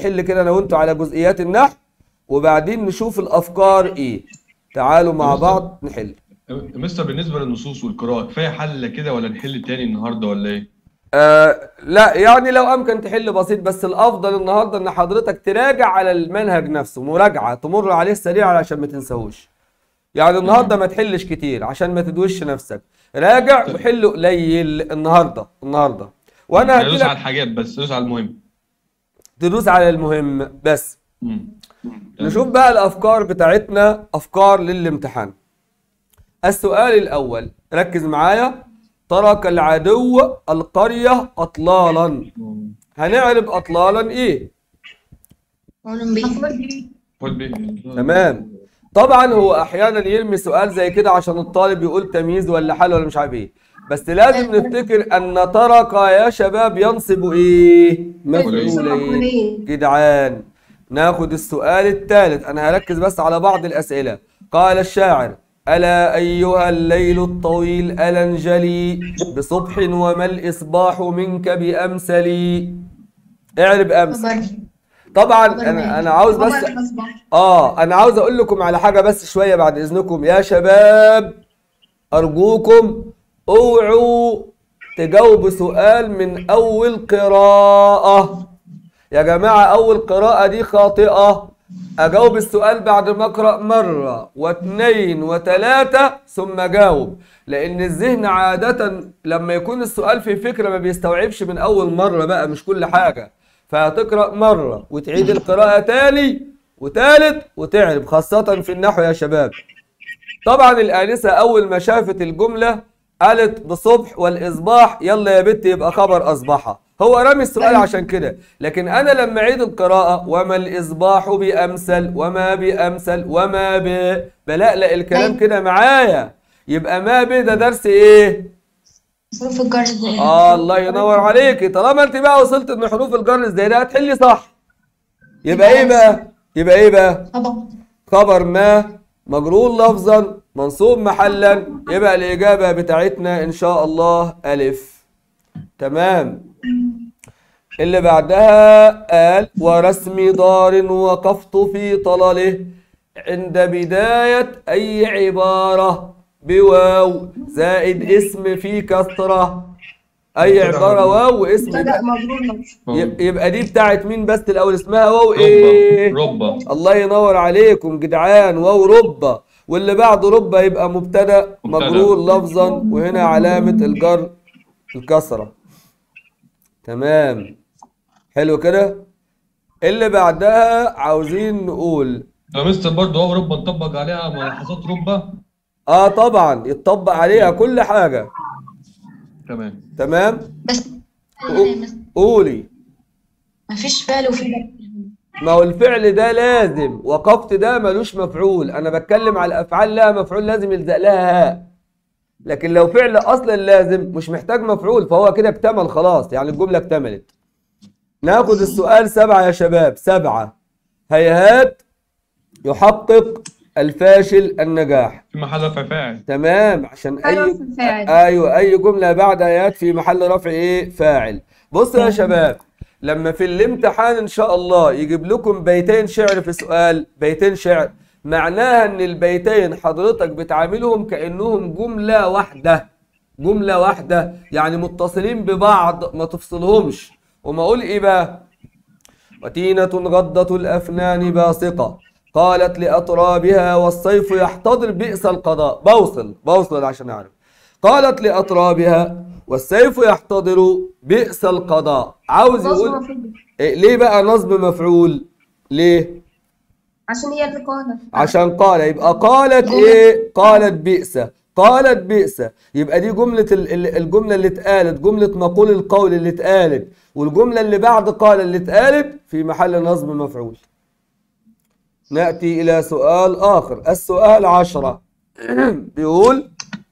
نحل كده انا وانتوا على جزئيات النحو وبعدين نشوف الافكار ايه تعالوا مع مستر. بعض نحل مستر بالنسبة للنصوص والقراءة كفاية حل كده ولا نحل تاني النهاردة ولا ايه؟ آه لا يعني لو امكن تحل بسيط بس الافضل النهارده ان حضرتك تراجع على المنهج نفسه مراجعه تمر عليه سريعا عشان ما تنساهوش يعني النهارده ما تحلش كتير عشان ما تدوش نفسك راجع وحل قليل النهارده النهارده وانا يعني هدي دوس على لك الحاجات بس دوس على المهم تدوس على المهم بس مم. نشوف بقى الافكار بتاعتنا افكار للامتحان السؤال الاول ركز معايا ترك العدو القريه اطلالا مم. هنعرب اطلالا ايه مفعول به قول به تمام طبعا هو احيانا يرمي سؤال زي كده عشان الطالب يقول تمييز ولا حل ولا مش عارف ايه بس لازم نفتكر ان ترك يا شباب ينصب ايه مفعولين جدعان ناخد السؤال الثالث انا هركز بس على بعض الاسئله قال الشاعر ألا أيها الليل الطويل ألا انجلي بصبح وما الإصباح منك بأمسلي اعرب أمس خبر طبعا خبر أنا مين؟ أنا عاوز بس خبر مصباح اه انا عاوز اقول لكم على حاجه بس شويه بعد اذنكم يا شباب ارجوكم اوعوا تجاوبوا سؤال من اول قراءه يا جماعه اول قراءه دي خاطئه اجاوب السؤال بعد ما اقرا مره واثنين وثلاثه ثم اجاوب لان الذهن عاده لما يكون السؤال في فكره ما بيستوعبش من اول مره بقى مش كل حاجه فهتقرا مره وتعيد القراءه تاني وتالت وتعرب خاصه في النحو يا شباب طبعا الآنسة أول ما شافت الجملة قالت بصبح والإصباح يلا يا بت يبقى خبر أصبح هو رمي السؤال عشان كده لكن أنا لما أعيد القراءة وما الإصباح بأمثل وما بأمثل وما ب بلقلق الكلام أيوة. كده معايا يبقى ما ب ده درس إيه؟ حروف الجر زي آه الله ينور عليكي طالما أنت بقى وصلت إن حروف الجر زي ده هتحلي صح يبقى إيه بقى؟ يبقى إيه بقى؟ خبر خبر ما مجرور لفظا منصوب محلا يبقى الإجابة بتاعتنا إن شاء الله ألف تمام اللي بعدها قال ورسم دار وقفت في طلله عند بداية أي عبارة بواو زائد اسم في كسرة أي عبارة واو واسم مبتدأ مجرور مجرور يب- يبقى دي بتاعت مين بس الأول اسمها واو إيه؟ ربة ربة الله ينور عليكم جدعان واو ربة واللي بعده ربة يبقى مبتدأ مبتدأ. مجرور لفظا وهنا علامة الجر الكسرة تمام حلو كده اللي بعدها عاوزين نقول يا مستر برضه هو ربة نطبق عليها ملاحظات ربة اه طبعا يتطبق عليها كل حاجة تمام تمام بس قولي مفيش فعل وفعل ما هو الفعل ده لازم وقفت ده ملوش مفعول انا بتكلم على الافعال لها مفعول لازم يلزق لها هاء لكن لو فعل اصلا لازم مش محتاج مفعول فهو كده اكتمل خلاص يعني الجمله اكتملت ناخد السؤال سبعة يا شباب سبعة هيهات يحقق الفاشل النجاح في محل رفع فاعل تمام عشان اي أيوة، في الفاعل. ايوه اي جمله بعد ايات في محل رفع ايه فاعل بصوا يا شباب لما في الامتحان ان شاء الله يجيب لكم بيتين شعر في سؤال بيتين شعر معناها ان البيتين حضرتك بتعاملهم كانهم جمله واحده جمله واحده يعني متصلين ببعض ما تفصلهمش وما اقول ايه بقى وتينة غضة الأفنان باسقة قالت لأطرابها والصيف يحتضر بئس القضاء بوصل بوصل عشان أعرف قالت لأطرابها والسيف يحتضر بئس القضاء عاوز يقول إيه ليه بقى نصب مفعول ليه عشان هي اللي قالت عشان قال يبقى قالت ايه قالت بئس قالت بئس يبقى دي جملة ال- ال- الجملة اللي اتقالت جملة مقول القول اللي اتقالت والجملة اللي بعد قال اللي اتقالت في محل نصب مفعول نأتي إلى سؤال آخر السؤال عشرة بيقول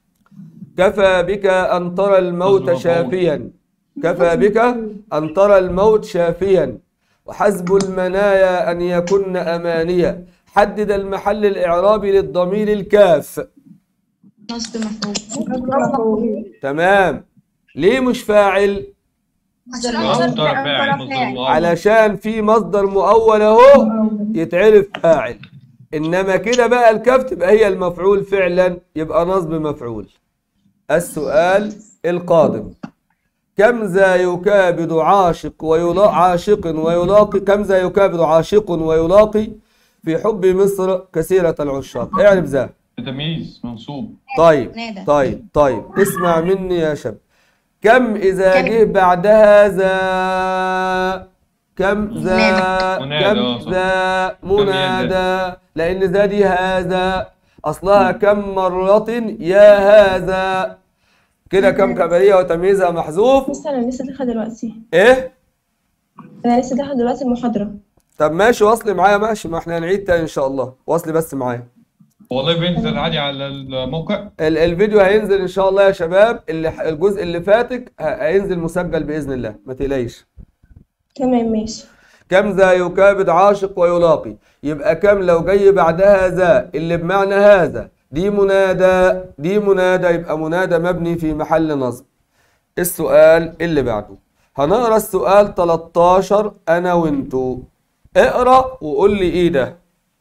كفى بك أن ترى الموت مفعول. شافيا كفى بك أن ترى الموت شافيا وحسب المنايا أن يكن أمانية حدد المحل الإعرابي للضمير الكاف نصب مفعول تمام ليه مش فاعل عشان اه أنظر مضارع فاعل فاعل مصدر مؤول علشان في مصدر مؤول اهو يتعرف فاعل انما كده بقى الكاف تبقى هي المفعول فعلا يبقى نصب مفعول السؤال القادم كم ذا يكابد عاشق ويلا عاشق ويلاقي كم ذا يكابد عاشق ويلاقي في حب مصر كثيرة العشاق اعرف ذا تمييز منصوب طيب نادى. طيب طيب اسمع مني يا شاب كم إذا كم. جه بعدها ذا كم ذا منادى. كم آه، صح. ذا كم يا منادى لأن ذا دي هذا أصلها كم مرة يا هذا كده كم كبرية وتمييزها محذوف بس انا لسه داخله دلوقتي إيه انا لسه داخله دلوقتي المحاضره طب ماشي وصلي معايا ماشي ما احنا هنعيد تاني إن شاء الله وصلي بس معايا والله بينزل عادي على الموقع ال- الفيديو هينزل ان شاء الله يا شباب اللي الجزء اللي فاتك ه- هينزل مسجل باذن الله ما تقلقيش تمام ماشي كم ذا يكابد عاشق ويلاقي يبقى كم لو جاي بعدها ذا اللي بمعنى هذا دي منادى دي منادى يبقى منادى مبني في محل نصب السؤال اللي بعده هنقرا السؤال 13 انا وانتو اقرا وقول لي ايه ده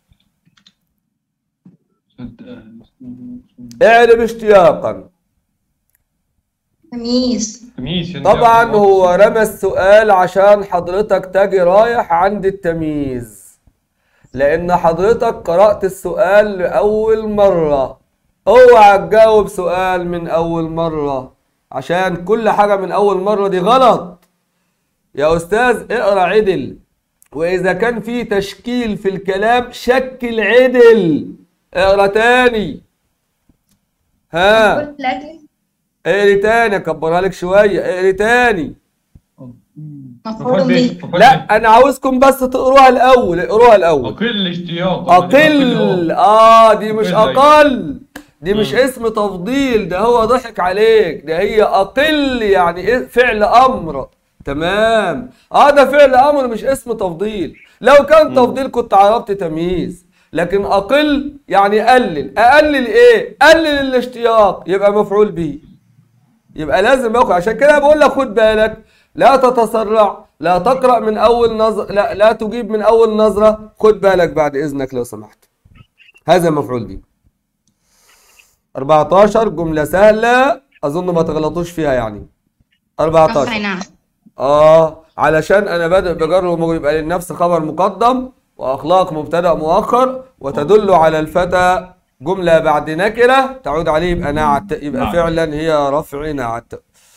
اعرب اشتياقا تمييز تمييز يعني طبعا هو رمى السؤال عشان حضرتك تجي رايح عند التمييز لان حضرتك قرأت السؤال لأول مرة اوعى تجاوب سؤال من اول مرة عشان كل حاجة من اول مرة دي غلط يا استاذ اقرا عدل واذا كان في تشكيل في الكلام شكل عدل اقرا تاني ها كل أجل اقري تاني اكبرها لك شويه اقري تاني مفعول به لا انا عاوزكم بس تقروها الاول اقروها الاول أقل اشتياق اقل اه دي مش أقل. اقل دي مش مم. اسم تفضيل ده هو ضحك عليك ده هي اقل يعني إيه؟ فعل امر تمام اه ده فعل امر مش اسم تفضيل لو كان تفضيل كنت عرفت تمييز لكن اقل يعني قلل اقلل ايه قلل الاشتياق يبقى مفعول به يبقى لازم اخد عشان كده بقول لك خد بالك لا تتسرع لا تقرا من اول نظر لا لا تجيب من اول نظره خد بالك بعد اذنك لو سمحت هذا مفعول به 14 جمله سهله اظن ما تغلطوش فيها يعني 14 رفعنا اه علشان انا بادئ بجر ومجرور يبقى للنفس خبر مقدم واخلاق مبتدا مؤخر وتدل على الفتى جمله بعد نكره تعود عليه يبقى نعت يبقى نعم. فعلا هي رفع نعت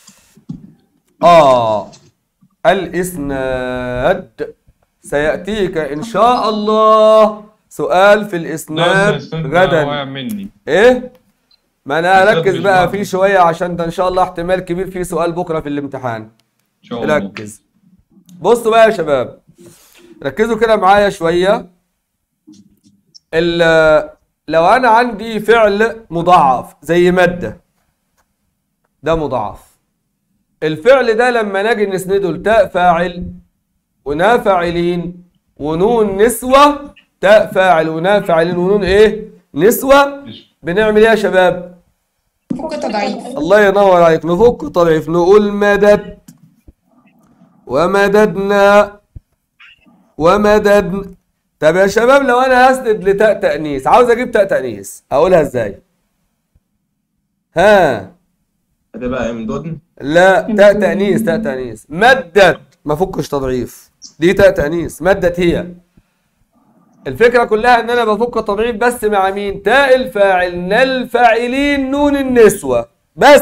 اه الاسناد سياتيك ان شاء الله سؤال في الاسناد واقع غدا مني ايه ما انا الإسناد اركز مش بقى ضعف. فيه شويه عشان ده ان شاء الله احتمال كبير فيه سؤال بكره في الامتحان إن شاء الله ركز بصوا بقى يا شباب ركزوا كده معايا شوية ال- لو أنا عندي فعل مضاعف زي مادة ده مضاعف الفعل ده لما نجي نسنده لتاء فاعل ونا فاعلين ونون نسوة تاء فاعل ونا فاعلين ونون ايه نسوة بنعمل ايه يا شباب فوق تضعيف الله ينور عليك نفك طريف نقول مدد ومددنا ومددنا طب يا شباب لو انا هسند لتاء تأنيث عاوز اجيب تاء تأنيث اقولها ازاي ها هتبقى امدودن لا تاء تأنيث تاء تأنيث مدت ما فكش تضعيف دي تاء تأنيث مدت هي الفكرة كلها ان انا بفك تضعيف بس مع مين تاء الفاعل نل فاعلين نون النسوة بس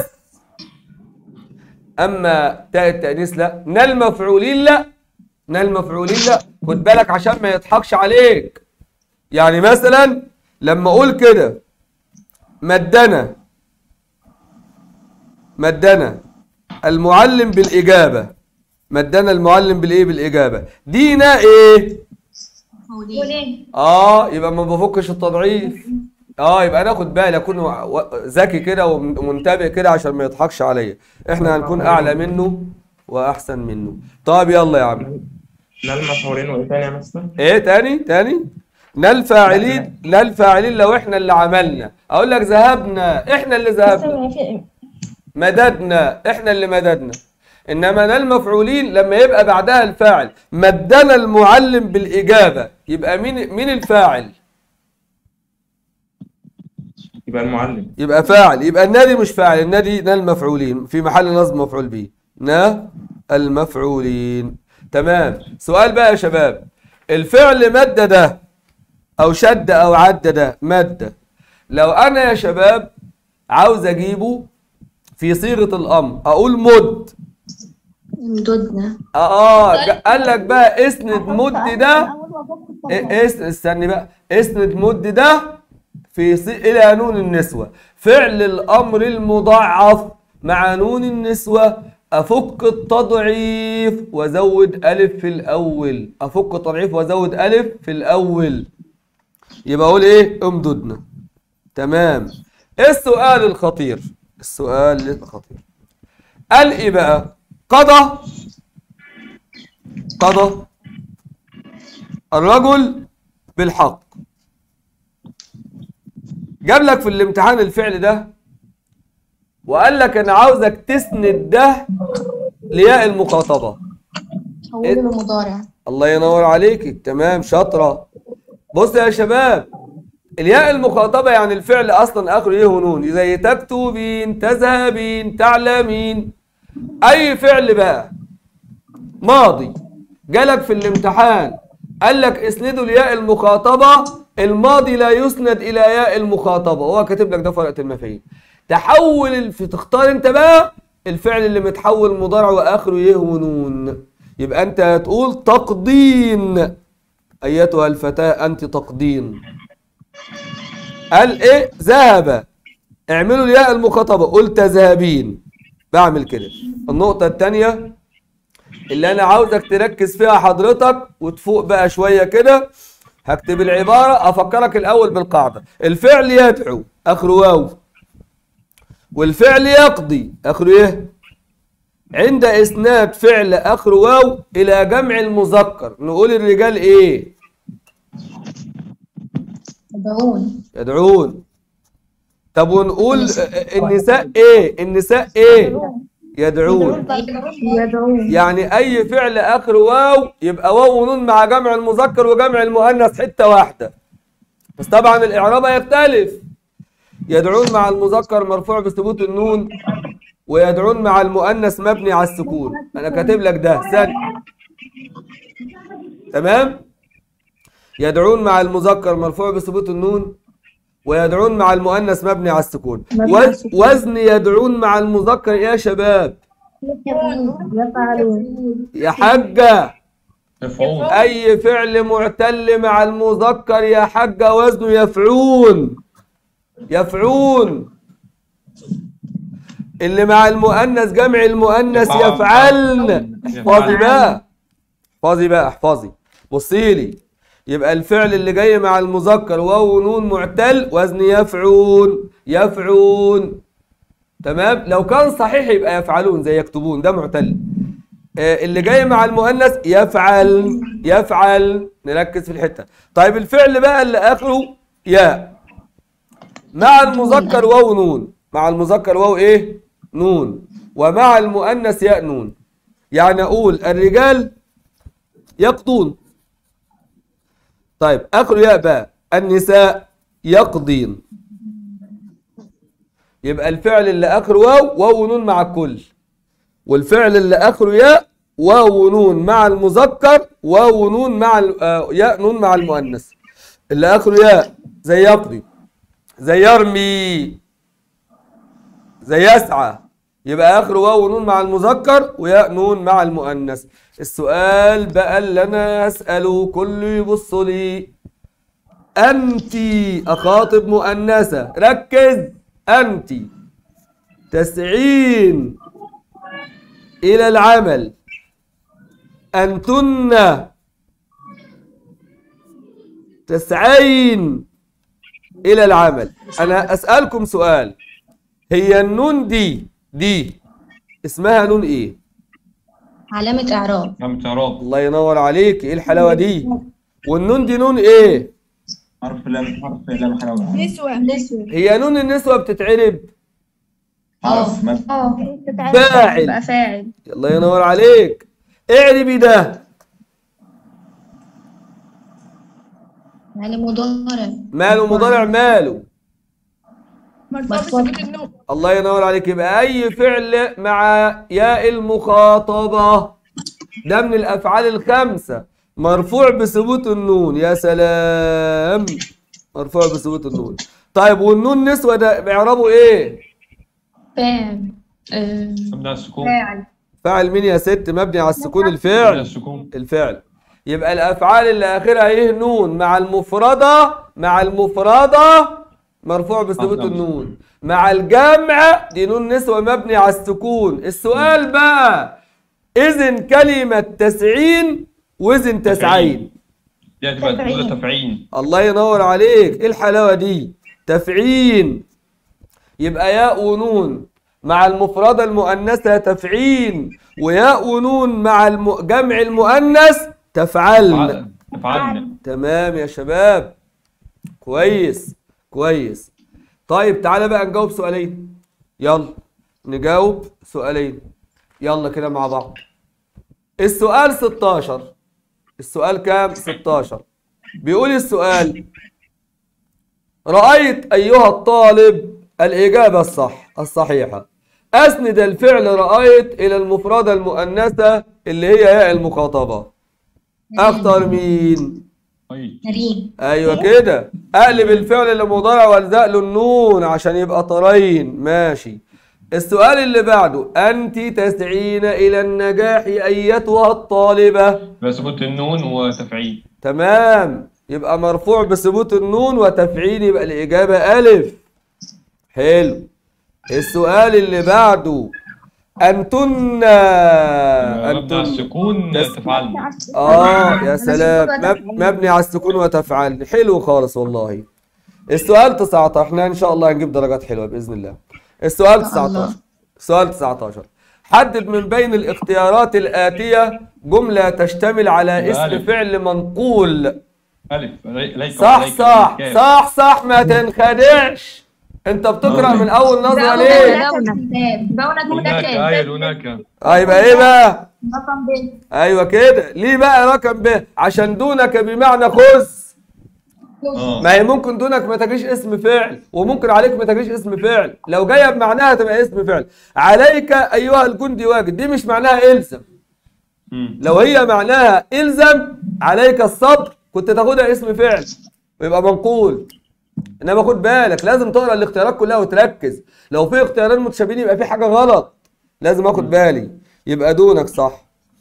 اما تاء التأنيث لا نل مفعولين لا نل مفعولين لا خد بالك عشان ما يضحكش عليك يعني مثلا لما اقول كده مدنا مدنا المعلم بالإجابة مدنا المعلم بالإيه بالإجابة دينا إيه وليه آه يبقى ما بفكش التضعيف آه يبقى أنا أخد بالي أكون و- و- ذكي كده ومنتبه كده عشان ما يضحكش عليا إحنا هنكون أعلى منه وأحسن منه طب يلا يا عم نال مفعولين وايه تاني يا مستر؟ إيه تاني تاني نال فاعلين نال فاعلين لو إحنا اللي عملنا أقول لك ذهبنا إحنا اللي بس ذهبنا أنا في مددنا احنا اللي مددنا انما نال مفعولين لما يبقى بعدها الفاعل مدنا المعلم بالاجابه يبقى مين مين الفاعل يبقى المعلم يبقى فاعل يبقى النادي مش فاعل النادي نال مفعولين في محل نصب مفعول به نا المفعولين تمام سؤال بقى يا شباب الفعل مد ده او شد او عد ده مد لو انا يا شباب عاوز اجيبه في صيغه الامر اقول مد امددنا اه آه، قال لك بقى اسند مد ده إيه، اس استني بقى اسند مد ده في صي... الى نون النسوه فعل الامر المضاعف مع نون النسوه افك التضعيف وازود الف في الاول افك التضعيف وازود الف في الاول يبقى اقول ايه امددنا تمام ايه السؤال الخطير السؤال الخطير قال ايه بقى قضى قضى الرجل بالحق جاب لك في الامتحان الفعل ده وقال لك انا عاوزك تسند ده لياء المخاطبه حوله لمضارع الله ينور عليك تمام شاطره بص يا شباب الياء المخاطبه يعني الفعل اصلا اخره ايه ونون زي تكتبين تذهبين تعلمين اي فعل بقى ماضي جالك في الامتحان قال لك اسنده لياء المخاطبه الماضي لا يسند الى ياء المخاطبه هو كاتب لك ده في ورقه المفاهيم تحول الف... تختار انت بقى الفعل اللي متحول مضارع واخره يه ونون يبقى انت هتقول تقضين ايتها الفتاه انت تقضين قال ايه ذهب اعملوا الياء المخاطبه قل تذهبين بعمل كده النقطه الثانيه اللي انا عاوزك تركز فيها حضرتك وتفوق بقى شويه كده هكتب العباره افكرك الاول بالقاعده الفعل يدعو اخره واو والفعل يقضي اخره ايه عند اسناد فعل اخره واو الى جمع المذكر نقول الرجال ايه يدعون يدعون طب ونقول النساء ايه النساء ايه يدعون يدعون يعني اي فعل اخره واو يبقى واو ونون مع جمع المذكر وجمع المؤنث حته واحده بس طبعا الاعراب هيختلف يدعون مع المذكر مرفوع بثبوت النون ويدعون مع المؤنث مبني على السكون انا كاتب لك ده ثاني تمام يدعون مع المذكر مرفوع بثبوت النون ويدعون مع المؤنث مبني على السكون وز- وزن يدعون مع المذكر إيه يا شباب يفعلون يا حاجه مفعول اي فعل معتل مع المذكر يا حاجه وزنه يفعون يفعون اللي مع المؤنث جمع المؤنث يفعل. يفعلن احفظي يفعل. بقى احفظي بقى احفظي بصي لي يبقى الفعل اللي جاي مع المذكر واو ونون معتل وزن يفعون يفعون تمام لو كان صحيح يبقى يفعلون زي يكتبون ده معتل آه، اللي جاي مع المؤنث يفعل يفعل نركز في الحته طيب الفعل بقى اللي اخره ياء مع المذكر واو نون مع المذكر واو ايه نون ومع المؤنث ياء نون يعني اقول الرجال يقضون طيب اخره ياء بقى النساء يقضين يبقى الفعل اللي اخره واو واو ونون مع الكل والفعل اللي اخره ياء واو ونون مع المذكر واو ونون مع ال- آه، ياء نون مع المؤنث اللي اخره ياء زي يقضي زي يرمي زي يسعى يبقى اخره واو ونون مع المذكر وياء نون مع المؤنث السؤال بقى اللي انا اساله كله يبص لي انت اخاطب مؤنثه ركز انت تسعين إلى العمل أنتن تسعين إلى العمل أنا أسألكم سؤال هي النون دي دي اسمها نون إيه؟ علامة إعراب لم تعراب الله ينور عليك إيه الحلاوة دي؟ والنون دي نون إيه؟ حرف لام حرف لام حرف نسوة هي نون النسوة بتتعرب اه مد اه فاعل. يبقى فاعل الله ينور عليك اعربي ده يعني مضارع ماله مضارع ماله مرفوع بثبوت النون الله ينور عليك يبقى اي فعل مع ياء المخاطبة ده من الافعال الخمسة مرفوع بثبوت النون يا سلام مرفوع بثبوت النون طيب والنون نسوة ده بيعربوا ايه فاعل آه، مبني على السكون فاعل فاعل مين يا ست مبني على السكون مبني على الفعل السكون الفعل يبقى الافعال اللي اخرها ايه نون مع المفردة مع المفردة مرفوع بثبوت نعم. النون مع الجمع دي نون نسوة مبني على السكون السؤال بقى اذن كلمة تسعين وزن تسعين دي هتبقى تفعيل. تقول تفعيل الله ينور عليك ايه الحلاوة دي تفعين يبقى ياء ونون مع المفردة المؤنثة تفعيل وياء ونون مع الم... جمع المؤنث تفعلن تفعلنا تمام يا شباب كويس كويس طيب تعالى بقى نجاوب سؤالين يلا نجاوب سؤالين يلا كده مع بعض السؤال 16 السؤال كام 16 بيقول السؤال رأيت أيها الطالب الإجابة الصح الصحيحة أسند الفعل رأيت إلى المفردة المؤنثة اللي هي ياء المخاطبة أختار مين؟ طيب كريم ايوه كده اقلب الفعل لمضارع والزق له النون عشان يبقى طرين ماشي السؤال اللي بعده انت تسعين الى النجاح ايتها الطالبه بس قلت النون وتفعيل تمام يبقى مرفوع بثبوت النون وتفعيل يبقى الاجابه الف حلو السؤال اللي بعده انتن مبني على انتن السكون بس- تفعلنا اه يا سلام مب- مبني على السكون وتفعل حلو خالص والله السؤال 19 احنا ان شاء الله هنجيب درجات حلوه باذن الله السؤال إن شاء الله. 19 السؤال 19 حدد من بين الاختيارات الآتية جملة تشتمل على يبقى اسم ألف. فعل منقول ألف ليك صح عليك صح بالكاف. صح صح ما تنخدعش انت بتقرأ من اول نظرة ليه؟ دونك هناك أيوة هناك اه يبقى ايه بقى؟ رقم ب ايوه كده ليه بقى رقم ب عشان دونك بمعنى خذ اه ما هي ممكن دونك ما تجيش اسم فعل وممكن عليك ما تجيش اسم فعل لو جايه بمعناها تبقى اسم فعل عليك ايها الجندي واجد دي مش معناها الزم مم. لو هي معناها الزم عليك الصبر كنت تاخدها اسم فعل ويبقى منقول انما خد بالك لازم تقرا الاختيارات كلها وتركز لو في اختيارات متشابهين يبقى في حاجه غلط لازم اخد بالي يبقى دونك صح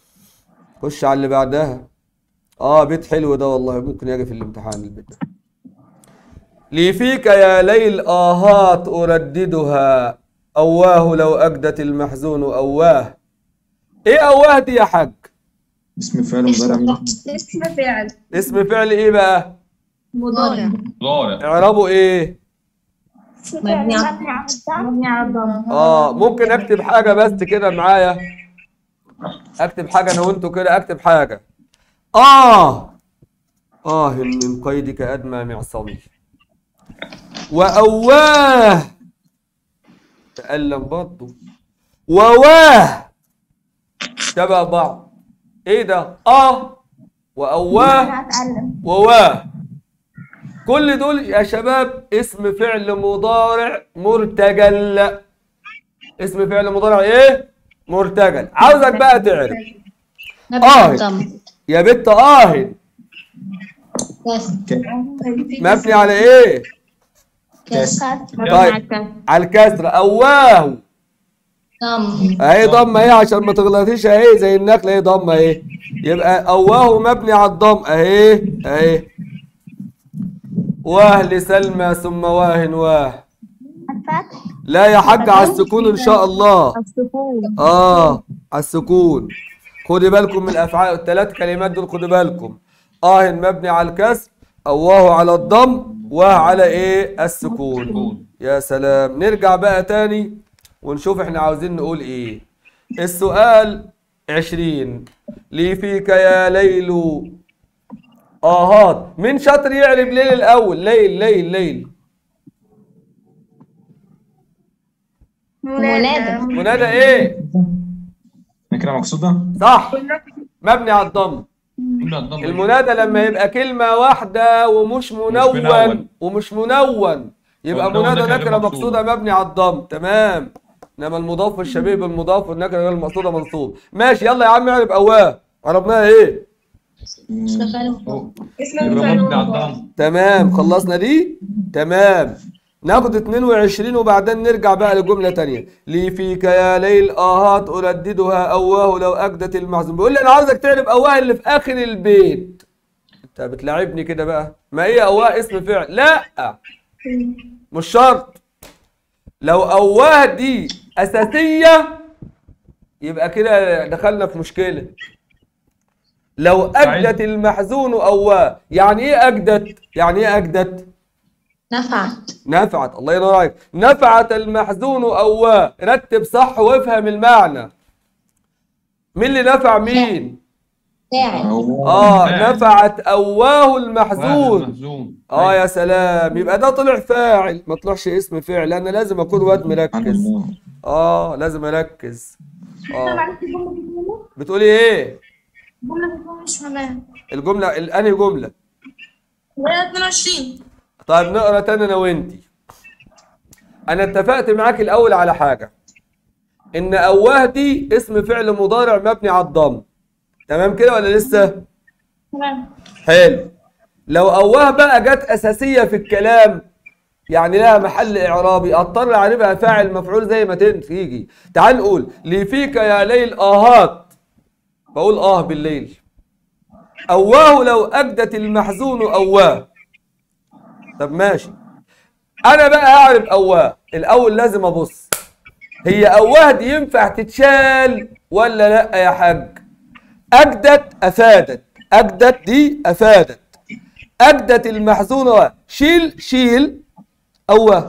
خش على اللي بعدها اه بيت حلو ده والله ممكن يجي في الامتحان البيت ده لي فيك يا ليل آهات أرددها أواه لو أجدت المحزون أواه إيه أواه دي يا حاج؟ اسم فعل مضارع من اسم فعل اسم فعل إيه بقى؟ مضارع ضارع إعرابه إيه؟ مبني على مبني على الضم آه ممكن أكتب حاجة بس كده معايا أكتب حاجة أنا وأنتوا كده أكتب حاجة آه آه من قيدك أدمى معصمي وأواه تألم برضه وواه شبه بعض ايه ده اه وأواه وواه كل دول يا شباب اسم فعل مضارع مرتجل اسم فعل مضارع ايه مرتجل عاوزك بقى تعرف مبني آه. على الضم يا بنت اه بس مبني على ايه كسر مبني طيب. على الكسر على الكسر اواه ضم اهي ضمه اهي عشان ما تغلطيش اهي زي النقل اهي ضمه اهي يبقى اواه مبني على الضم اهي اهي واه لسلمى ثم واه واه لا يا حاج على السكون ان شاء الله السكون اه على السكون خدي بالكم من الافعال الثلاث كلمات دول خدي بالكم اه مبني على الكسر اواه على الضم واه على ايه السكون سكون. يا سلام نرجع بقى تاني ونشوف احنا عاوزين نقول ايه السؤال عشرين لي فيك يا ليل اهات مين شاطر يعرب ليل الاول ليل ليل ليل منادى منادى ايه نكرة مقصودة صح مبني على الضم قلنا الضم المنادى لما يبقى كلمة واحدة ومش منون منون. ومش منون يبقى منون منادى نكرة نكرة مقصودة. مقصودة مبني على الضم تمام انما المضاف والشبيه بالمضاف والنكرة غير المقصودة منصوب ماشي يلا يا عم اعرف اواه عرفناها ايه اسم فعل اسم يبقى فعل مبني على مضارع. الضم تمام خلصنا دي تمام ناخد 22 وبعدين نرجع بقى لجملة تانية لي فيك يا ليل آهات أرددها أواه لو أجدت المحزون بيقول لي أنا عاوزك تعرف أواه اللي في آخر البيت أنت بتلاعبني كده بقى ما هي أواه اسم فعل لا مش شرط لو أواه دي أساسية يبقى كده دخلنا في مشكلة لو أجدت المحزون أواه يعني إيه أجدت؟ يعني إيه أجدت؟ نفعت نفعت الله ينور عليك نفعت المحزون أواه رتب صح وافهم المعنى مين اللي نفع مين فاعل اه فاعل. نفعت أواه واحد المحزون محزون اه يا سلام يبقى ده طلع فاعل ما طلعش اسم فعل انا لازم اكون واد عن مركز الله اه لازم اركز اه معلش الجملة دي جملة بتقولي ايه الجملة دي مش فاهماها الجمله الانهي جمله وهي 22 طيب نقرا تاني انا وانتي انا اتفقت معاك الاول على حاجه ان اواه دي اسم فعل مضارع مبني على الضم تمام كده ولا لسه تمام حلو لو اواه بقى جت اساسيه في الكلام يعني لها محل اعرابي اضطر اعربها فاعل مفعول زي ما تن- تيجي تعال نقول لي فيك يا ليل اهات بقول اه بالليل اواه لو اجدت المحزون اواه طب ماشي انا بقى هعرف اواه الاول لازم ابص هي اواه دي ينفع تتشال ولا لا يا حاج اجدت افادت اجدت دي افادت اجدت المحزون شيل شيل اواه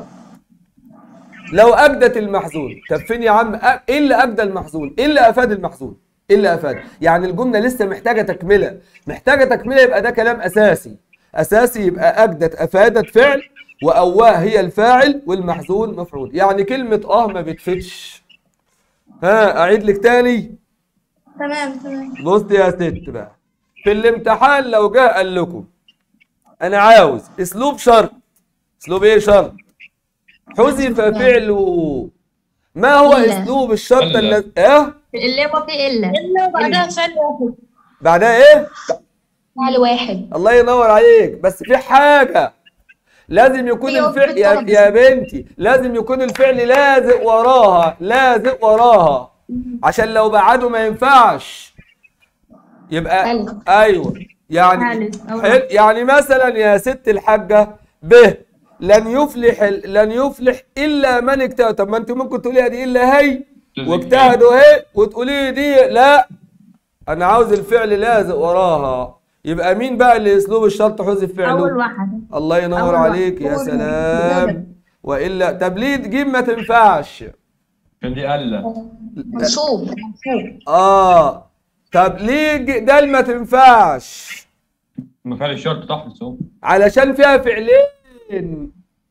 لو اجدت المحزون طب فين يا عم أ- ايه اللي اجدى المحزون ايه اللي افاد المحزون ايه اللي افاد يعني الجمله لسه محتاجه تكمله محتاجه تكمله يبقى ده كلام اساسي اساسي يبقى اجدت افادت فعل واواه هي الفاعل والمحزون مفعول يعني كلمه اه ما بتفيدش ها اعيد لك تاني تمام تمام بص يا ست بقى في الامتحان لو جه قال لكم انا عاوز اسلوب شرط اسلوب ايه شرط حذف فعله ما هو إلا. اسلوب الشرط إلا. الذي ايه اللي هو في إلا إلا وبعدها فعل واحد بعدها ايه فعل واحد الله ينور عليك بس في حاجه لازم يكون في الفعل يا, طلب. يا بنتي لازم يكون الفعل لازق وراها لازق وراها عشان لو بعده ما ينفعش يبقى حلو. ايوه يعني ثالث أو حل يعني مثلا يا ست الحاجه ب لن يفلح لن يفلح الا من اجتهد طب ما انت ممكن تقولي دي الا هي واجتهدوا اهي وتقولي دي لا انا عاوز الفعل لازق وراها يبقى مين بقى اللي اسلوب الشرط حذف فعله أول واحد الله ينور أول عليك يا واحد. سلام والا طب ليه تجيب ما تنفعش كان دي قلة منصوب منصوب اه طب ليه ج- ده ما تنفعش مفعل الشرط تحرص اهو علشان فيها فعلين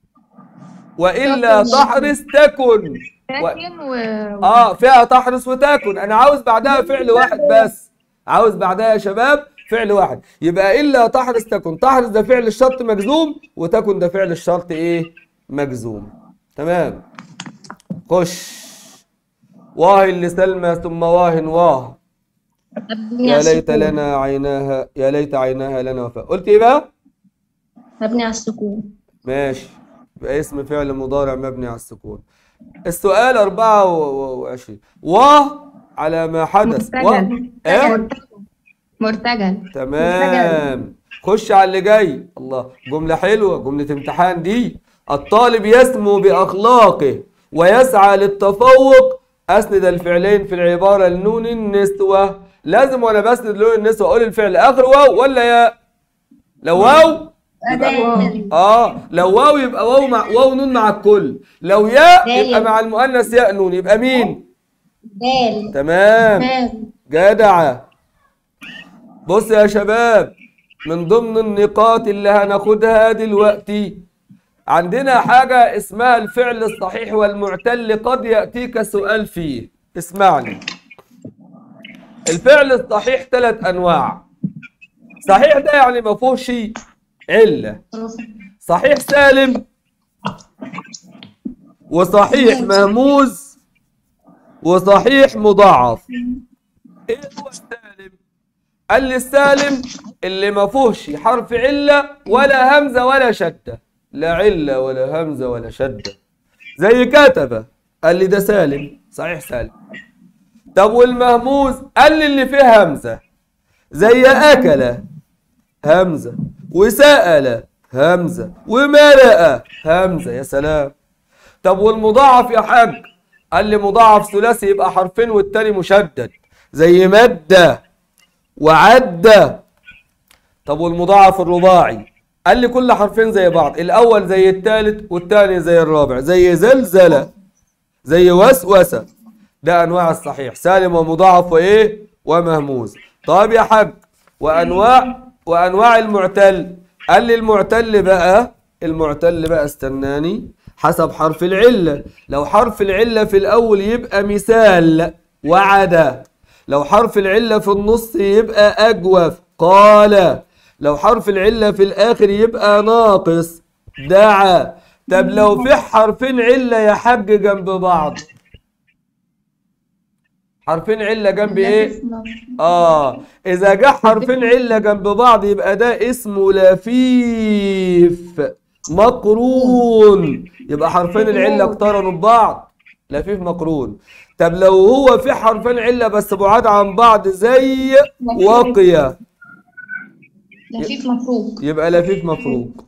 والا تكن. تحرص تكن و... لكن و... اه فيها تحرص وتكن انا عاوز بعدها فعل واحد بس عاوز بعدها يا شباب فعل واحد يبقى الا تحرص تكن تحرص ده فعل الشرط مجزوم وتكن ده فعل الشرط ايه مجزوم تمام خش واه لسلمى ثم واه واه مبني يا على ليت السكون. لنا عيناها يا ليت عيناها لنا وفاء قلت ايه بقى مبني على السكون ماشي يبقى اسم فعل مضارع مبني على السكون السؤال 24 و على ما حدث و مرتجل ايه مرتجل مرتجل تمام خش على اللي جاي الله جملة حلوة جملة امتحان دي الطالب يسمو بأخلاقه ويسعى للتفوق أسند الفعلين في العبارة لنون النسوة لازم وأنا بسند لون النسوة أقول الفعل آخر واو ولا يا لو واو أداة اه لو واو يبقى واو مع واو نون مع الكل لو ياء دال. يبقى مع المؤنث ياء نون يبقى مين دال تمام تمام جدعة بص يا شباب من ضمن النقاط اللي هناخدها دلوقتي عندنا حاجة اسمها الفعل الصحيح والمعتل قد يأتيك سؤال فيه اسمعني الفعل الصحيح ثلاث أنواع صحيح ده يعني ما فيهوش علة صحيح سالم وصحيح مهموز وصحيح مضاعف ايه هو السالم قال لي السالم اللي ما فيهوش حرف علة ولا همزة ولا شدة لا علة ولا همزة ولا شدة زي كتب قال لي ده سالم صحيح سالم طب والمهموز قال لي اللي فيه همزة زي أكل همزة وسأل همزة وملأ همزة يا سلام طب والمضاعف يا حاج قال لي مضاعف ثلاثي يبقى حرفين والتاني مشدد زي مادة وعدة طب والمضاعف الرباعي قال لي كل حرفين زي بعض الأول زي التالت والتاني زي الرابع زي زلزلة زي وسوسة ده أنواع الصحيح سالم ومضاعف وإيه ومهموز طيب يا حاج وأنواع وأنواع المعتل قال لي المعتل بقى المعتل بقى استناني حسب حرف العلة لو حرف العلة في الأول يبقى مثال وعد لو حرف العلة في النص يبقى أجوف قال لو حرف العلة في الآخر يبقى ناقص دعا طب لو في حرفين علة يا حاج جنب بعض حرفين علة جنب ايه؟ اه اذا جه حرفين علة جنب بعض يبقى ده اسمه لفيف مقرون يبقى حرفين العلة اقترنوا ببعض لفيف مقرون طب لو هو في حرفين علة بس بعاد عن بعض زي وقية لفيف مفروق يبقى لفيف مفروق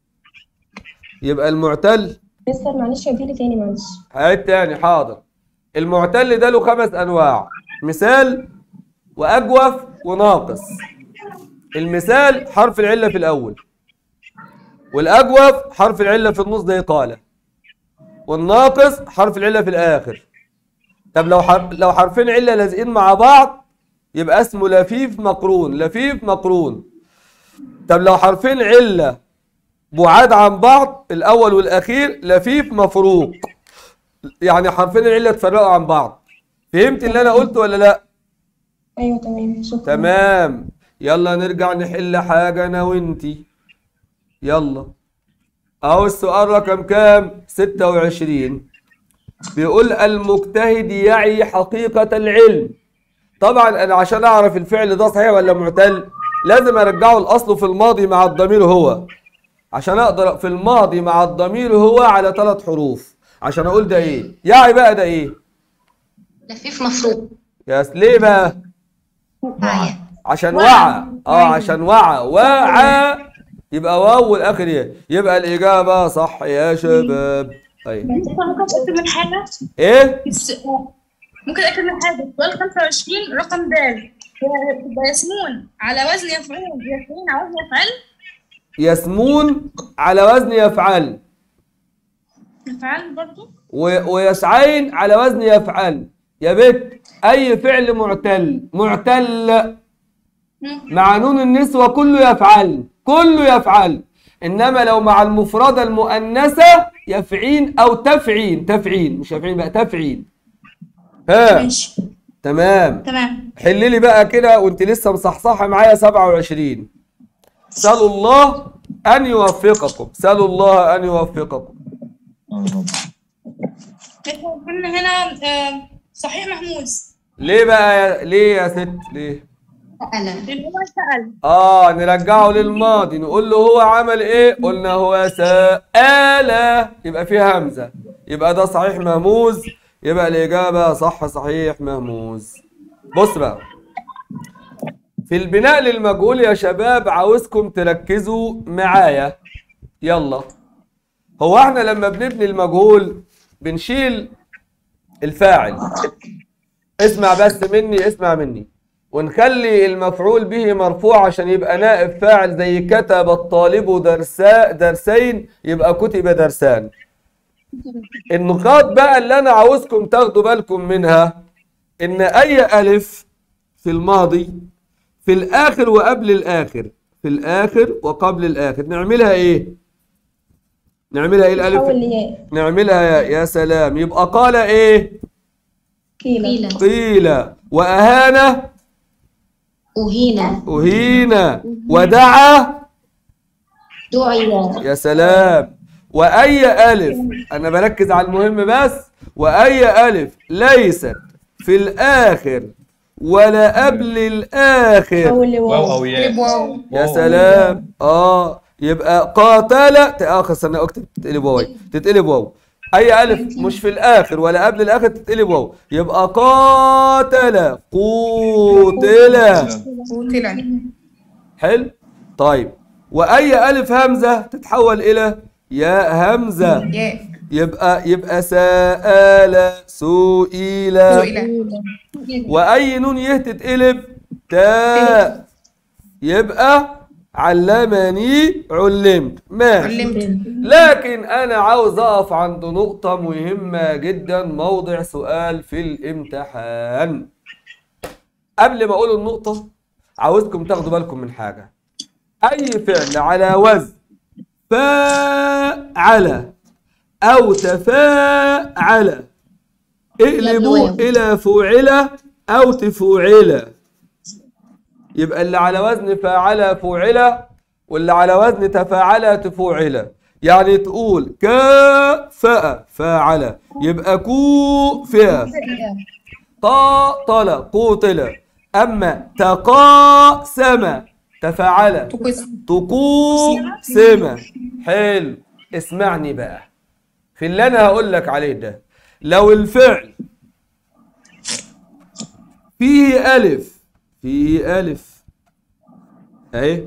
يبقى المعتل مستر معلش اديني تاني معلش هعيد تاني حاضر المعتل ده له خمس انواع مثال واجوف وناقص المثال حرف العله في الاول والاجوف حرف العله في النص زي قال والناقص حرف العله في الاخر طب لو حرف لو حرفين عله لازقين مع بعض يبقى اسمه لفيف مقرون لفيف مقرون طب لو حرفين عله بعاد عن بعض الاول والاخير لفيف مفروق يعني حرفين العله اتفرقوا عن بعض فهمت اللي انا قلته ولا لا ايوه تمام شكرا تمام يلا نرجع نحل حاجه انا وانتي يلا اهو السؤال رقم كام 26 بيقول المجتهد يعي حقيقه العلم طبعا انا عشان اعرف الفعل ده صحيح ولا معتل لازم ارجعه لاصله في الماضي مع الضمير هو عشان اقدر في الماضي مع الضمير هو على ثلاث حروف عشان اقول ده ايه يعي بقى ده ايه لفيف مفروق يا س- ليه بقى معايا عشان وعى اه عشان وعى وعى يبقى واو والاخر ايه يبقى الاجابه صح يا شباب ايوه ممكن اتاكد من حاجه ايه الس- ممكن اتاكد من حاجه سؤال 25 رقم د يبقى يسمون على وزن يفعلون يفعلون على وزن يفعل يسمون على وزن يفعل يفعل برضو و- ويسعين على وزن يفعل يا بت اي فعل معتل معتل مع نون النسوة كله يفعل كله يفعل انما لو مع المفردة المؤنثة يفعين او تفعين تفعين مش يفعين بقى تفعين ها ماشي تمام تمام حل لي بقى كده وانت لسه مصحصحه معايا 27 سألوا الله ان يوفقكم سألوا الله ان يوفقكم احنا قلنا هنا آه، صحيح محموز ليه بقى يا ليه يا ست ليه سأل لان هو سأل اه نرجعه للماضي نقول له هو عمل ايه قلنا هو سأل يبقى فيه همزة يبقى ده صحيح مهموز يبقى الإجابة صح صحيح مهموز بص بقى في البناء للمجهول يا شباب عاوزكم تركزوا معايا يلا هو احنا لما بنبني المجهول بنشيل الفاعل اسمع بس مني اسمع مني ونخلي المفعول به مرفوع عشان يبقى نائب فاعل زي كتب الطالب درسا درسين يبقى كتب درسان النقاط بقى اللي انا عاوزكم تاخدوا بالكم منها ان اي الف في الماضي في الاخر وقبل الاخر في الاخر وقبل الاخر نعملها ايه نعملها ايه الالف حول لياء نعملها يا, يا سلام يبقى قال ايه كيلة قيل قيل واهان أهين اهين ودعا دعي يا سلام واي الف انا بركز على المهم بس واي الف ليست في الاخر ولا قبل الاخر حول واو لواو او ياء واو يا سلام اه يبقى قاتل اه استنى اكتب تتقلب واو تتقلب واو اي الف مش في الاخر ولا قبل الاخر تتقلب واو يبقى قاتل قوتل طلع حلو طيب واي الف همزه تتحول الى يا همزه ياء يبقى يبقى سأل سئل سئل واي نون يه تتقلب تاء يبقى علمني علمت ماشي علمت لكن انا عاوز اقف عند نقطة مهمة جدا موضع سؤال في الامتحان قبل ما اقول النقطة عاوزكم تاخدوا بالكم من حاجة اي فعل على وزن فاعل او تفاعل اقلبوه الواو. الى فعل او تفعل يبقى اللي على وزن فاعل فعل واللي على وزن تفاعل تفعل يعني تقول كافأ فاعل يبقى كوفئ قاتل قوتل أما تقاسم تفاعل تقسم تقوسم حلو اسمعني بقى في اللي انا هقول لك عليه ده لو الفعل فيه الف فيه الف اهي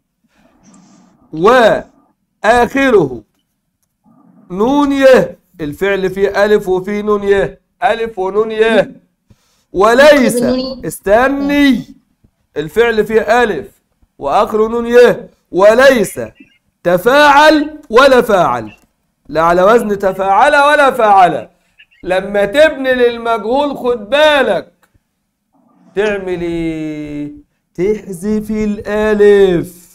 واخره نون يه الفعل فيه الف وفيه نون يه الف ونون يه وليس بالنون. استني الفعل فيه ألف وآخره نون يه وليس تفاعل ولا فاعل لا على وزن تفاعل ولا فاعل لما تبني للمجهول خد بالك تعمل ايه تحذف الالف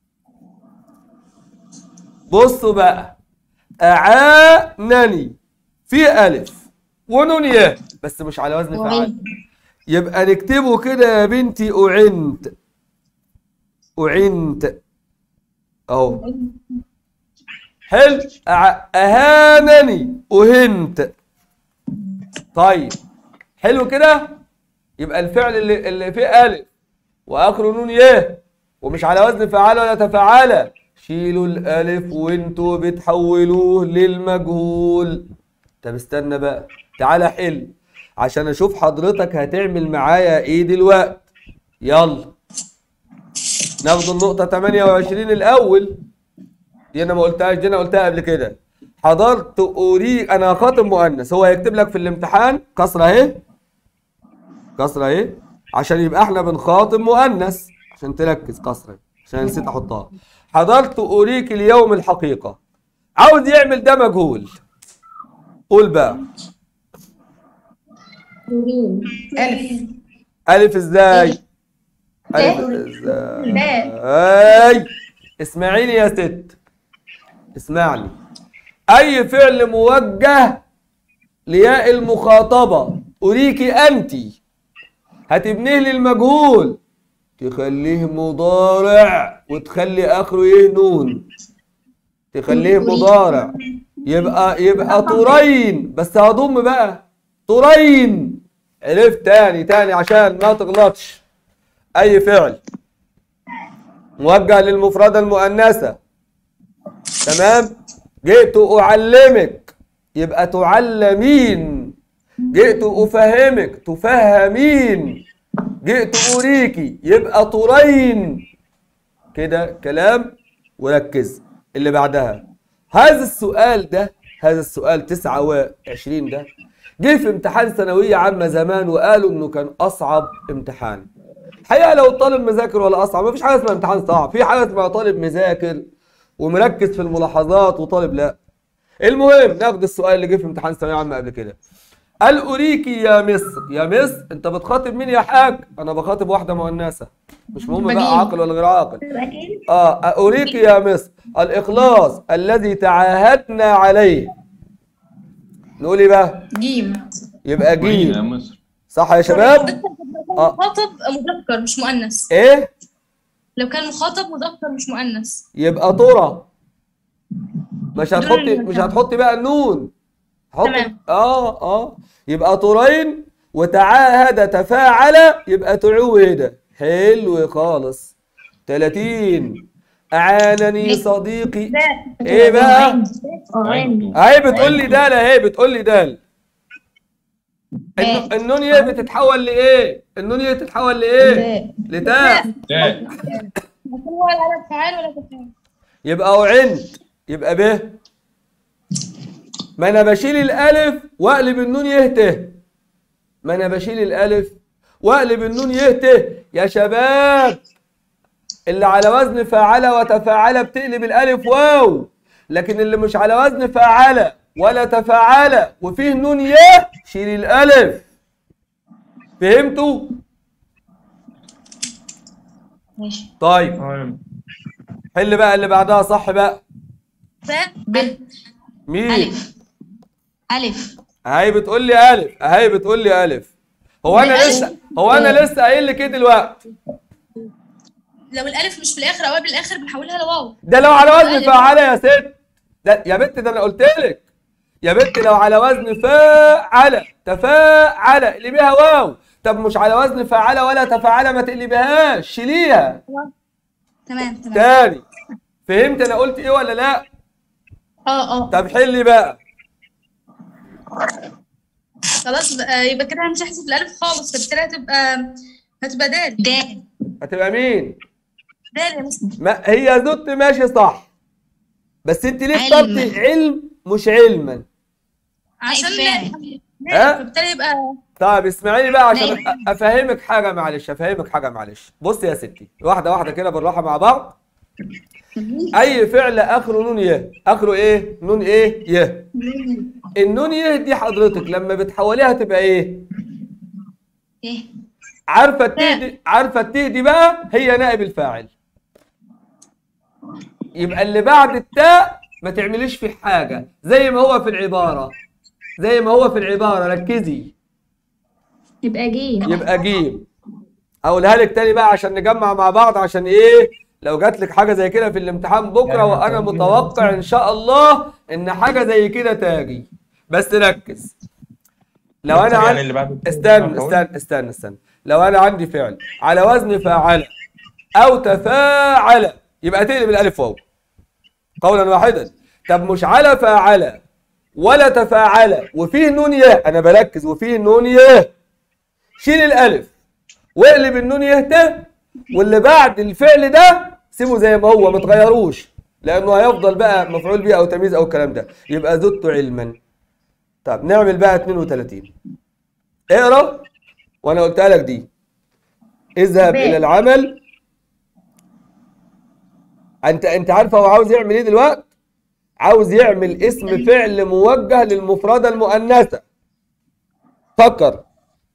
بصوا بقى اعانني في الف ونون يه بس مش على وزن فاعل أعين يبقى نكتبه كده يا بنتي أعنت أعنت أهو حلو أع- أهانني أهنت طيب حلو كده يبقى الفعل اللي, اللي فيه ألف وآخره نون يه ومش على وزن فعال ولا تفعل شيلوا الألف وانتوا بتحولوه للمجهول طب استنى بقى تعالى حل عشان اشوف حضرتك هتعمل معايا ايه دلوقتي يلا ناخد النقطة 28 الأول دي أنا ما قلتهاش دي أنا قلتها قبل كده حضرت أريك أنا خاطب مؤنث هو هيكتب لك في الامتحان كسرة أهي كسرة أهي عشان يبقى إحنا بنخاطب مؤنث عشان تركز كسرة عشان نسيت أحطها حضرت أريك اليوم الحقيقة عاوز يعمل ده مجهول قول بقى ترين ألف ألف إزاي؟ ألف إزاي؟ اسمعيني يا ست اسمعني أي فعل موجه لياء المخاطبة أريكي أنت هتبنيه للمجهول تخليه مضارع وتخلي آخره يه نون تخليه مضارع يبقى يبقى طرين بس هضم بقى طرين عرفت تاني تاني عشان ما تغلطش أي فعل موجه للمفردة المؤنثة تمام جئت أعلمك يبقى تعلمين جئت أفهمك تفهمين جئت أريكي يبقى طرين كده كلام وركز اللي بعدها هذا السؤال ده هذا السؤال 29 ده جه في امتحان ثانوية عامة زمان وقالوا انه كان اصعب امتحان الحقيقة لو الطالب مذاكر ولا اصعب مفيش حاجة اسمها امتحان صعب في حاجة اسمها طالب مذاكر ومركز في الملاحظات وطالب لا المهم ناخد السؤال اللي جه في امتحان ثانوية عامة قبل كده قال أريكي يا مصر يا مصر أنت بتخاطب مين يا حاج؟ أنا بخاطب واحدة مؤنثة مش مهم بقى بجيب. عاقل ولا غير عاقل تبقى جيم اه أريك يا مصر الإخلاص الذي تعاهدنا عليه نقول ايه بقى جيم يبقى جيم يا جيم مصر صح يا شباب آه. مخاطب مذكر مش مؤنث ايه لو كان مخاطب مذكر مش مؤنث يبقى ترى مش هتحطي دول مش هتحطي بقى النون حط تمام. اه اه يبقى ترين وتعاهد تفاعل يبقى تعوهد حلو خالص 30 اعانني صديقي ده ايه بقى أغاني اهي بتقول لي دال اهي بتقول لي دال الن- النون يه بتتحول لايه النون يه تتحول لايه لتاء تاء هو ولا فعال ولا تفعيل يبقى أعنت يبقى ب ما انا بشيل الالف واقلب النون يهته ما انا بشيل الالف واقلب النون يهته يا شباب اللي على وزن فاعل وتفاعل بتقلب الالف واو لكن اللي مش على وزن فاعل ولا تفاعل وفيه نون يه شيل الالف فهمتوا ماشي طيب تمام حل بقى اللي بعدها صح بقى باء ب مين ألف ألف اهي بتقول لي الف اهي بتقول لي الف هو انا بالألف. لسه هو انا لسه قايل لك ايه دلوقتي لو الالف مش في الاخر او قبل الاخر بنحولها لواو ده لو على وزن ألف. فاعل يا ست ده يا بنت ده انا قلت لك يا بنت لو على وزن فاعل تفاعل اقلبيها واو طب مش على وزن فاعل ولا تفاعل ما تقلبيهاش شيليها تمام تمام تاني فهمت انا قلت ايه ولا لا اه اه طب حلي بقى خلاص بقى يبقى كده مش هحذف الالف خالص فبالتالي هتبقى هتبقى دال د هتبقى مين دال يا مستر ما هي زدت ماشي صح بس انت ليه علم. اخترتي علم مش علما عشان فاهم. دال ها؟ فبالتالي يبقى طيب اسمعيني بقى عشان ماشي. أ- افهمك حاجه معلش افهمك حاجه معلش بص يا ستي واحده واحده كده بالراحه مع بعض اي فعل اخره نون يه اخره ايه نون ايه يه النون يه دي حضرتك لما بتحوليها تبقى ايه ايه عارفه التيه دي عارفه التيه دي بقى هي نائب الفاعل يبقى اللي بعد التاء ما تعمليش فيه حاجه زي ما هو في العباره زي ما هو في العباره ركزي يبقى جيم يبقى جيم هقولها لك تاني بقى عشان نجمع مع بعض عشان ايه لو جات لك حاجه زي كده في الامتحان بكره يعني وانا هتقولي متوقع ان شاء الله ان حاجه زي كده تاجي بس ركز لو انا يعني عن... اللي بعد استنى استنى استنى استنى لو انا عندي فعل على وزن فاعل او تفاعل يبقى تقلب الالف واو قولا واحدا طب مش على فاعل ولا تفاعل وفيه نون يه انا بركز وفيه نون يه شيل الالف واقلب النون يه ت واللي بعد الفعل ده سيبه زي ما هو ما تغيروش لانه هيفضل بقى مفعول به او تمييز او الكلام ده يبقى زدت علما طب نعمل بقى 32 اقرا وانا قلتها لك دي اذهب ب. الى العمل انت انت عارفه هو عاوز يعمل ايه دلوقتي عاوز يعمل اسم فعل موجه للمفردة المؤنثة فكر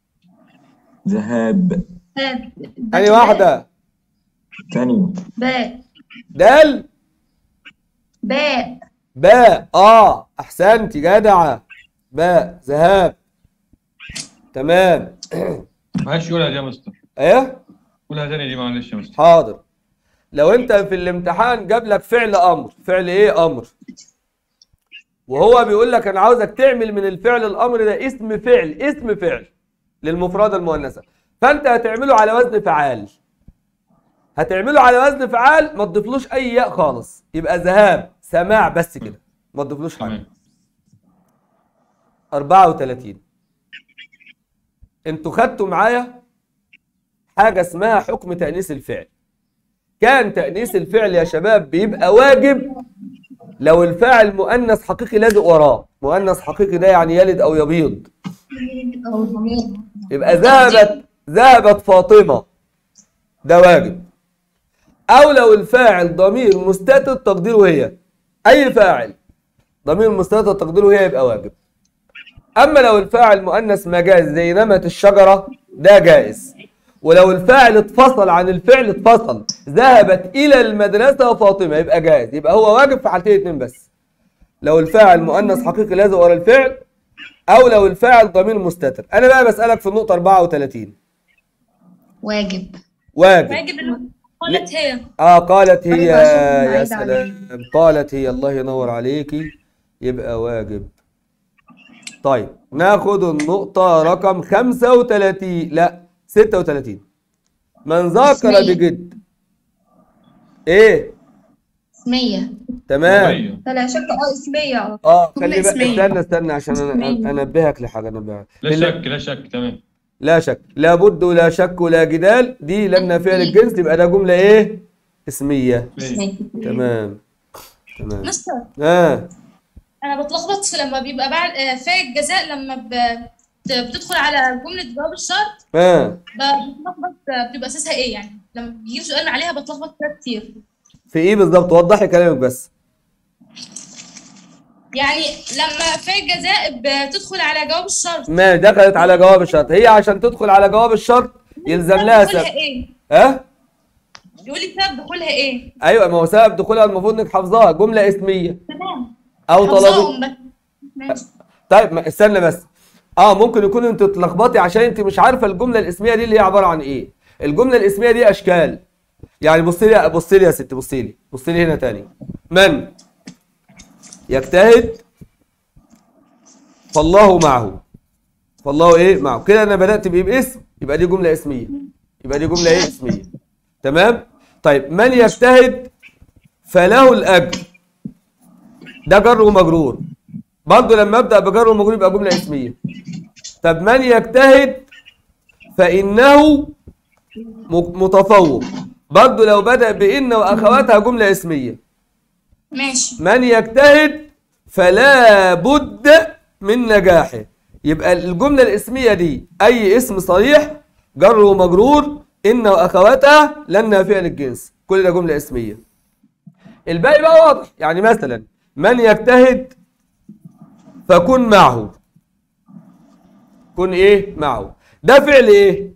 ذهاب أني واحدة ثانية باء دال باء باء اه احسنتي جدعة باء ذهاب تمام معلش قولها دي يا مستر ايه قولها تاني دي معلش يا مستر حاضر لو انت في الامتحان جاب لك فعل امر فعل ايه امر وهو بيقول لك انا عاوزك تعمل من الفعل الامر ده اسم فعل اسم فعل للمفردة المؤنثة فانت هتعمله على وزن فعال هتعمله على وزن فعال ما تضيفلوش اي ياء خالص يبقى ذهاب سماع بس كده ما تضيفلوش حاجه تمام 34 انتوا خدتوا معايا حاجه اسمها حكم تانيث الفعل كان تانيث الفعل يا شباب بيبقى واجب لو الفاعل مؤنث حقيقي لازق وراه مؤنث حقيقي ده يعني يلد او يبيض يبقى ذهبت ذهبت فاطمه ده واجب او لو الفاعل ضمير مستتر تقديره هي اي فاعل ضمير مستتر تقديره هي يبقى واجب اما لو الفاعل مؤنث مجاز زي نمت الشجره ده جائز ولو الفاعل اتفصل عن الفعل اتفصل ذهبت الى المدرسه فاطمه يبقى جائز يبقى هو واجب في حالتين اتنين بس لو الفاعل مؤنث حقيقي لازق ورا الفعل او لو الفاعل ضمير مستتر انا بقى بسالك في النقطه 34 واجب واجب واجب إن قالت هي اه قالت هي أيوة، عشان يا بعيد سلام قالت هي الله ينور عليكي يبقى واجب طيب ناخد النقطة رقم 35 لا 36 من ذاكر اسمية. بجد ايه اسمية تمام طبيعية. فلا شك اه اسمية اه جملة خلي بالك اسمية. استنى استنى عشان انا اسمية. انبهك لحاجة انبهك لا بال- شك لا شك تمام لا شك لا بد ولا شك ولا جدال دي لما فعل الجنس يبقى ده جملة ايه اسمية اسمية تمام تمام مستر اه انا بتلخبط في لما بيبقى بعد آه، فاء الجزاء لما ب- بت- بتدخل على جملة جواب الشرط اه ب- بتلخبط آه، بتبقى اساسها ايه يعني لما بيجيب سؤال عليها بتلخبط فيها كتير في ايه بالظبط وضحي كلامك بس يعني لما فاء الجزاء بتدخل على جواب الشرط ما دخلت على جواب الشرط هي عشان تدخل على جواب الشرط يلزم لها دخولها سبب ايه ها يقول لي سبب دخولها ايه ايوه ما هو سبب دخولها المفروض انك حافظاها جمله اسميه تمام او طلبيه حافظاهم بس ماشي طيب ما استنى بس اه ممكن يكون انت تلخبطي عشان انت مش عارفه الجمله الاسميه دي اللي هي عباره عن ايه الجمله الاسميه دي اشكال يعني بصي لي بصي لي يا ست بصي لي بصي لي هنا تاني من يجتهد فالله معه فالله ايه معه كده انا بدات بايه باسم يبقى دي جمله اسميه يبقى دي جمله ايه اسميه تمام طيب من يجتهد فله الاجر ده جر ومجرور برضه لما ابدا بجر ومجرور يبقى جمله اسميه طب من يجتهد فانه م- متفوق برضه لو بدا بان واخواتها جمله اسميه ماشي من يجتهد فلا بد من نجاحه يبقى الجمله الاسميه دي اي اسم صريح جر ومجرور ان واخواتها لانها فعل الجنس كل ده جمله اسميه الباقي بقى واضح يعني مثلا من يجتهد فكن معه كن ايه معه ده فعل ايه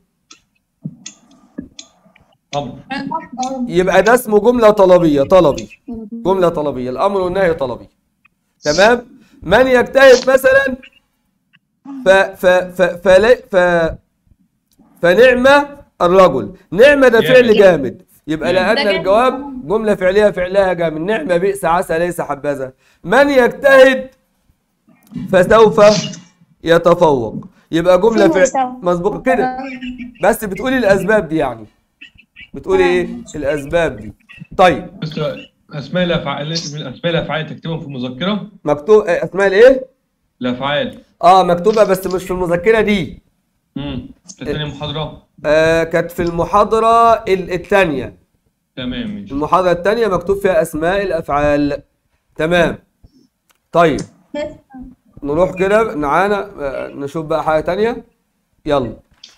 امر يبقى ده اسمه جمله طلبيه طلبي جمله طلبيه الامر والنهي طلبي تمام من يجتهد مثلا ف ف ف فل ف فنعمه الرجل نعمه ده فعل جامد. جامد يبقى جامد. لان ده جامد. الجواب جمله فعليه فعلها جامد نعمه بئس عسى ليس حبذا من يجتهد فسوف يتفوق يبقى جمله فعل مظبوط كده بس بتقولي الاسباب دي يعني بتقولي ايه الاسباب دي طيب بس اسماء الافعال من اسماء الافعال تكتبهم في المذكره مكتوب آه، اسماء الايه الافعال اه مكتوبه بس مش في المذكره دي امم في تاني محاضره آه كانت في المحاضره ال- الثانيه تمام ماشي المحاضره الثانيه مكتوب فيها اسماء الافعال تمام طيب نروح كده معانا آه، نشوف بقى حاجه تانية يلا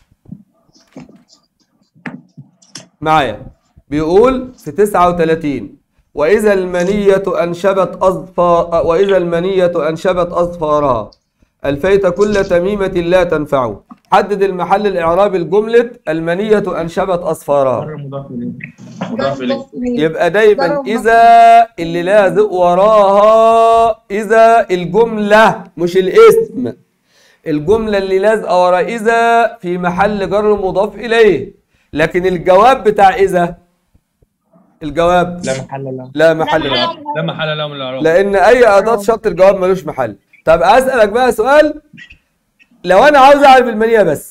معايا بيقول في 39 وإذا المنية أنشبت أظفار وإذا المنية أنشبت أظفارها ألفيت كل تميمة لا تنفع حدد المحل الإعرابي الجملة المنية أنشبت أظفارها مر مضاف إليه مضاف إليه يبقى دايما ضرب إذا اللي لازق وراها إذا الجملة مش الاسم الجملة اللي لازقة ورا إذا في محل جر مضاف إليه لكن الجواب بتاع إذا الجواب لا محل له لا محل له لا محل له من الاعراب لأن أي أداة شرط الجواب ملوش محل طب أسألك بقى سؤال لو أنا عاوز أعرف المنية بس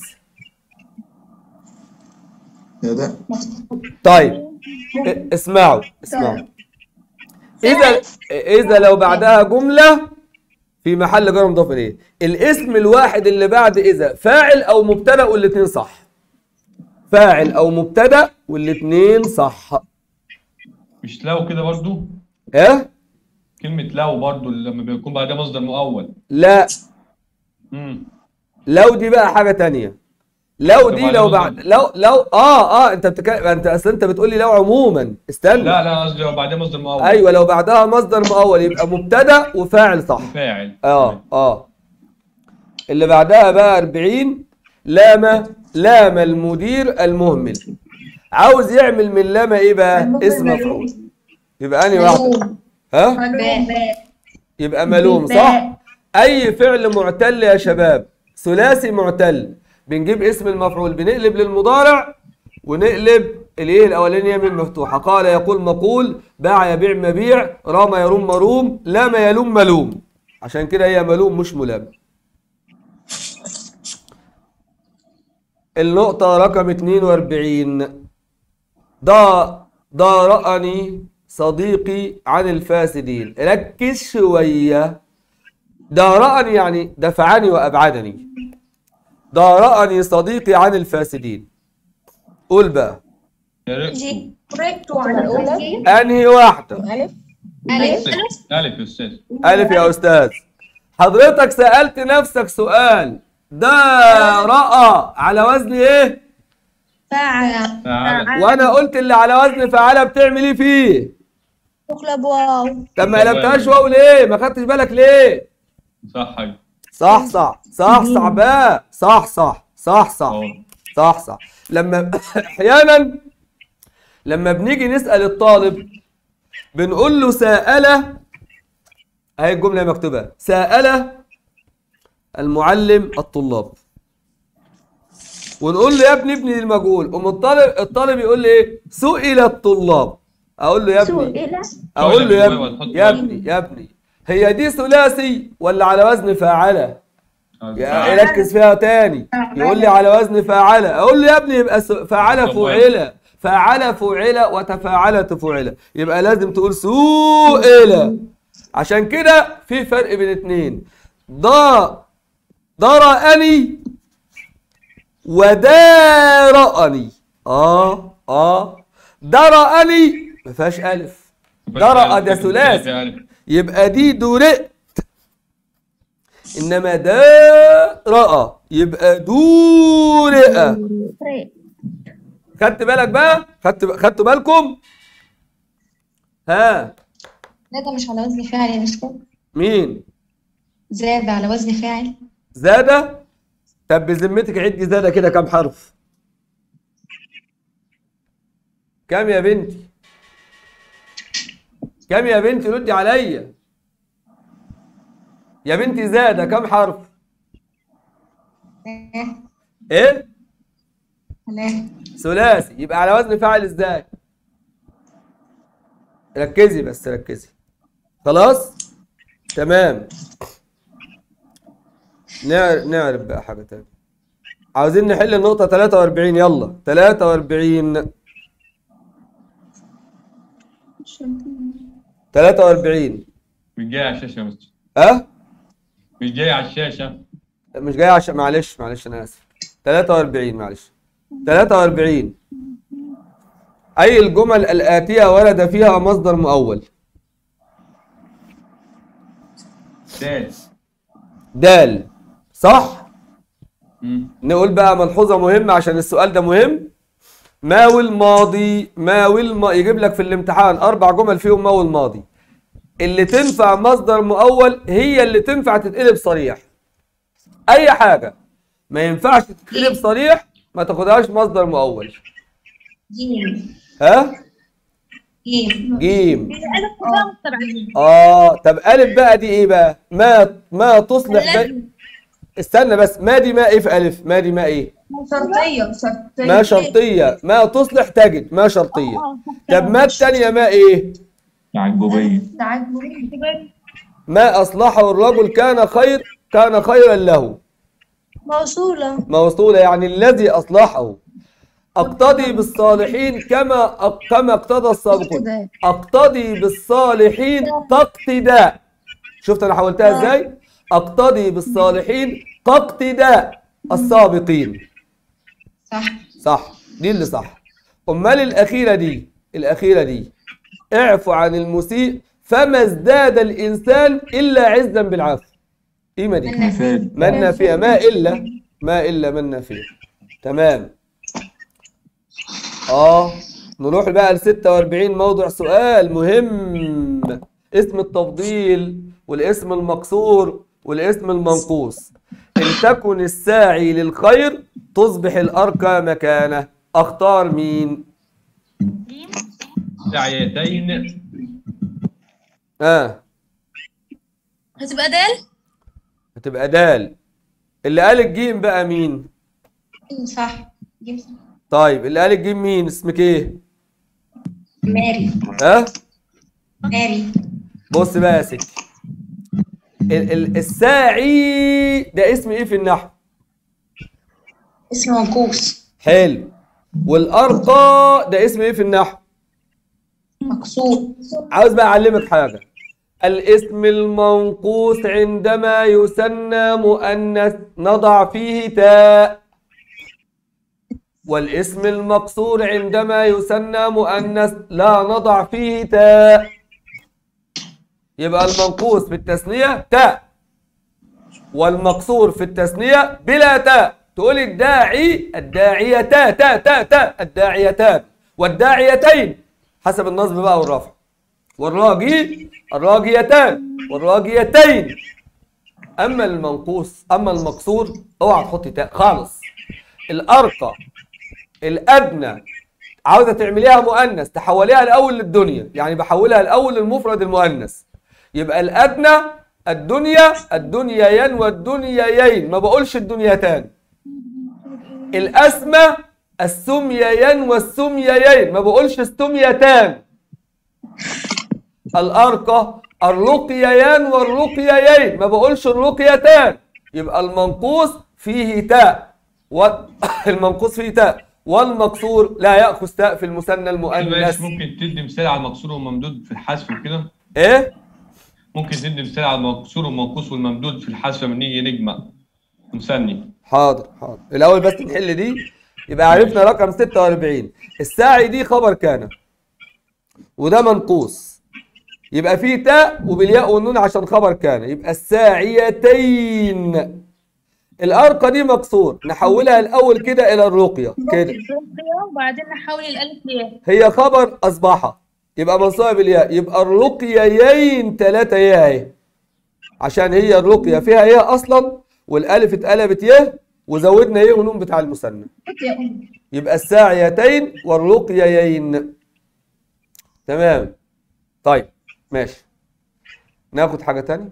يا ده طيب ا- اسمعوا اسمعوا اذا اذا لو بعدها جمله في محل جر مضاف اليه الاسم الواحد اللي بعد اذا فاعل او مبتدا والاثنين صح فاعل او مبتدا والاثنين صح مش لو كده برضو ايه كلمه لو برضو لما بيكون بعدها مصدر مؤول لا امم لو دي بقى حاجه تانية لو دي لو بعد لو لو اه اه انت بتتكلم انت اصل انت بتقول لي لو عموما استنى لا لا قصدي لو بعدها مصدر مؤول ايوه لو بعدها مصدر مؤول يبقى مبتدا وفاعل صح فاعل اه اه اللي بعدها بقى 40 لام لام المدير المهمل عاوز يعمل من لام ايه بقى اسم مفعول يبقى انهي واحده ملوم ها باء يبقى ملوم صح اي فعل معتل يا شباب ثلاثي معتل بنجيب اسم المفعول بنقلب للمضارع ونقلب الايه الاولانيه من مفتوحه قال يقول مقول باع يبيع مبيع رام يروم مروم لام يلوم ملوم عشان كده هي ملوم مش ملام النقطة رقم 42 ضا ضارأني صديقي عن الفاسدين ركز شوية ضارأني يعني دفعني وأبعدني ضارأني صديقي عن الفاسدين قول بقى يا ريت جي كوريكت وعلى الأولى أنهي واحدة ألف ألف ألف يا أستاذ ألف يا أستاذ حضرتك سألت نفسك سؤال ده رأى على وزن إيه فاعل تعالى وأنا قلت اللي على وزن فعالة بتعمل إيه فيه تقلب واو طب ما قلبتهاش واو ليه ما خدتش بالك ليه صح حاجة صح صح صح صح بقى صح صح صح صح أهو. صح صح لما احيانا لما بنيجي نسأل الطالب بنقول له سأل اهي الجملة مكتوبة سأل المعلم الطلاب ونقول له يا ابني ابني المجهول قوم الطالب الطالب يقول لي ايه سئل الطلاب اقول له يا ابني سئل اقول له يا طيب، ابني يا ابني يا ابني هي دي ثلاثي ولا على وزن فاعله يا يركز فيها تاني يقول لي على وزن فاعله اقول له يا ابني يبقى س- فاعله طب فعل فاعل فعل وتفاعلت فعل يبقى لازم تقول سئل عشان كده في فرق بين اتنين ضا ضرأني ودارأني اه اه درأني ما فيهاش الف درأ ده ثلاثي يبقى دي درئت انما ده رأى يبقى دورئ خدت بالك بقى خدت خدتوا بالكم ها لا ده مش على وزن فاعل يا أستاذ مين زاد على وزن فاعل زادة طب بذمتك عدي زادة كده كام حرف كام يا بنتي كام يا بنتي ردي عليا يا بنتي زادة كام حرف ايه ثلاثة ثلاثي يبقى على وزن فاعل ازاي ركزي بس ركزي خلاص تمام نعرف, نعرف بقى حاجة تانية عاوزين نحل النقطة 43 يلا 43 43 مش جاي على الشاشة يا مستر اه مش جاي على الشاشة مش جاي عشان معلش معلش انا اسف 43 معلش 43 اي الجمل الاتيه ورد فيها مصدر مؤول تاني دال صح مم. نقول بقى ملحوظه مهمه عشان السؤال ده مهم ماوي الماضي ماوي الم... يجيب لك في الامتحان اربع جمل فيهم ماوي الماضي اللي تنفع مصدر مؤول هي اللي تنفع تتقلب صريح اي حاجه ما ينفعش تتقلب صريح ما تاخدهاش مصدر مؤول جيم ها جيم جيم الألف كلها مستبعدين اه طب الف بقى دي ايه بقى ما ما تصلح ب... استنى بس ما دي ما ايه في الف ما دي ما ايه شرطية شرطية ما شرطيه ما تصلح تجد ما شرطيه طب ما الثانيه ما ايه يعجبية ما اصلحه الرجل كان خير كان خيرا له موصولة موصولة يعني الذي أصلحه أقتدي بالصالحين كما كما اقتدى السابقون أقتدي بالصالحين كاقتداء شفت أنا حولتها إزاي؟ أقتدي بالصالحين كاقتداء السابقين صح صح دي اللي صح أمال الأخيرة دي الأخيرة دي اعفو عن المسيء فما ازداد الإنسان إلا عزا بالعفو إيه ما دي؟ مثال من فيها ما إلا ما إلا من فيها تمام آه نروح بقى ل 46 موضوع سؤال مهم اسم التفضيل والاسم المقصور والاسم المنقوص إن تكن الساعي للخير تصبح الأرقى مكانه أختار مين؟ سعيتين آه هتبقى دال هتبقى دال اللي قال الجيم بقى مين؟ صح جيم صح طيب اللي قال الجيم مين؟ اسمك ايه؟ ماري ها؟ ماري بص بقى يا ستي ال- ال- الساعي ده اسم ايه في النحو؟ اسمه منقوص حلو والأرقى ده اسم ايه في النحو؟ مكسور عاوز بقى اعلمك حاجه الاسم المنقوص عندما يثنى مؤنث نضع فيه تاء والاسم المقصور عندما يثنى مؤنث لا نضع فيه تاء يبقى المنقوص في التثنيه تاء والمقصور في التثنيه بلا تاء تقول الداعي الداعيتا تا تا تا الداعيتان والداعيتين حسب النصب بقى والرفع والراجي الراجيتان والراجيتين اما المنقوص اما المقصور اوعى تحط تاء خالص الارقى الادنى عاوزه تعمليها مؤنث تحوليها الاول للدنيا يعني بحولها الاول للمفرد المؤنث يبقى الادنى الدنيا الدنياين والدنيايين ما بقولش الدنيتان الاسمى السميين والسميين ما بقولش السميتان الارقى الرقيين والرقيين ما بقولش الرقيتان يبقى المنقوص فيه تاء والمنقوص فيه تاء والمكسور لا ياخذ تاء في المثنى المؤنث ماشي ممكن تدي مثال على المكسور والممدود في الحذف وكده ايه ممكن تدي مثال على المكسور والمنقوص والممدود في الحذف لما نيجي نجمع مثني حاضر حاضر الاول بس نحل دي يبقى عرفنا رقم 46 الساعي دي خبر كان وده منقوص يبقى فيه تاء وبالياء والنون عشان خبر كان يبقى الساعيتين الارقى دي مكسور نحولها الاول كده الى الرقيه كده رقية وبعدين نحول الألف لياء هي خبر اصبح يبقى منصوبه بالياء يبقى الرقيين ثلاثه ياء اهي عشان هي الرقيه فيها ياء اصلا والالف اتقلبت ياء وزودنا ايه ونون بتاع المثنى يبقى الساعيتين والرقيين تمام طيب ماشي ناخد حاجة تاني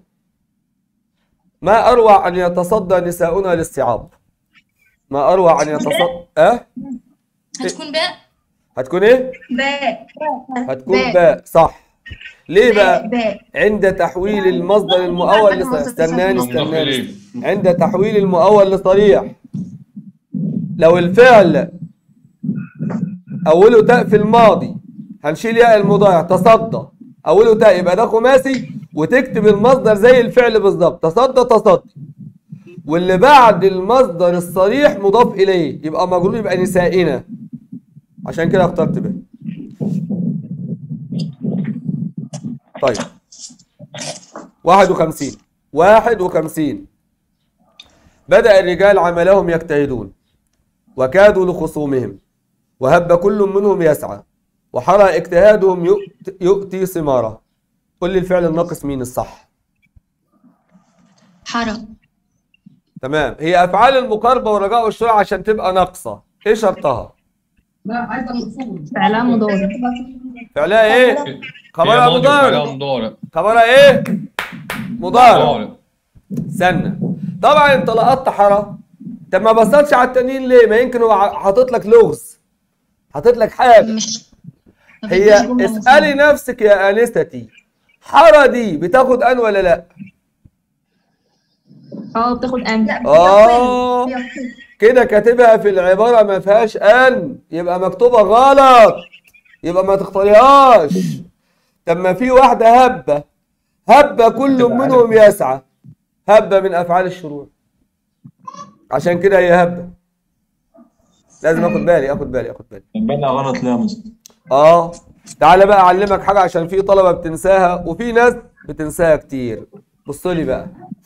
ما أروع أن يتصدى نساؤنا للصعاب ما أروع أن يتصدى أه هتكون باء هتكون إيه باء هتكون باء. باء صح ليه باء بقى باء عند تحويل المصدر المؤول لصريح استناني مضاف استناني إليه. عند تحويل المؤول لصريح لو الفعل أوله تاء في الماضي هنشيل ياء المضارع تصدى أوله تاء يبقى ده خماسي وتكتب المصدر زي الفعل بالظبط تصدى تصدي واللي بعد المصدر الصريح مضاف إليه يبقى مجرور يبقى نسائنا عشان كده اخترت به طيب 51 51 بدأ الرجال عملهم يجتهدون وكادوا لخصومهم وهب كل منهم يسعى وحرى اجتهادهم يؤت- يؤتي ثماره قل لي الفعل الناقص مين الصح حرى تمام هي افعال المقاربه والرجاء والشرع عشان تبقى ناقصه ايه شرطها فعلها مضارع فعلها ايه هي خبرها ماضي وفعلها مضارع مضارع خبرها ايه مضارع مضارع استنى طبعا انت لقطت حرى طب ما بصيتش على التانيين ليه ما يمكن هو حاطط لك لغز حاطط لك حاجه مش ما هي بيديش جملة اسالي نفسك يا انستي حرى دي بتاخد ان ولا لا اه بتاخد ان اه كده كاتبها في العباره ما فيهاش ان يبقى مكتوبه غلط يبقى ما تختاريهاش طب ما في واحده هبه هبه كل منهم يسعى هبه من افعال الشروع عشان كده هي هبه لازم اخد بالي اخد بالي اخد بالي بالنا غلط ليه يا مستر اه تعالى بقى اعلمك حاجه عشان في طلبه بتنساها وفي ناس بتنساها كتير بص لي بقى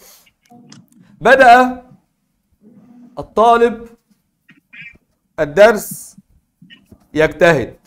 بدأ الطالب الدرس يجتهد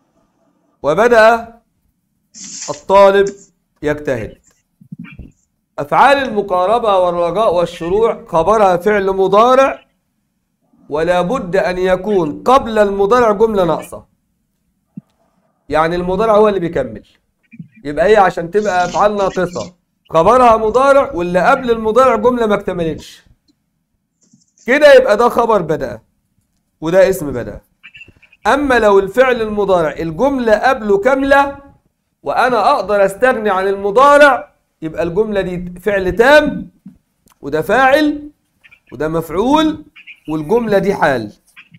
وبدأ الطالب يجتهد أفعال المقاربة والرجاء والشروع خبرها فعل مضارع ولا بد أن يكون قبل المضارع جملة ناقصة يعني المضارع هو اللي بيكمل يبقى هي عشان تبقى أفعال ناقصة خبرها مضارع واللي قبل المضارع جملة ما اكتملتش كده يبقى ده خبر بدأ وده اسم بدأ أما لو الفعل المضارع الجملة قبله كاملة وأنا أقدر أستغني عن المضارع يبقى الجملة دي فعل تام وده فاعل وده مفعول والجملة دي حال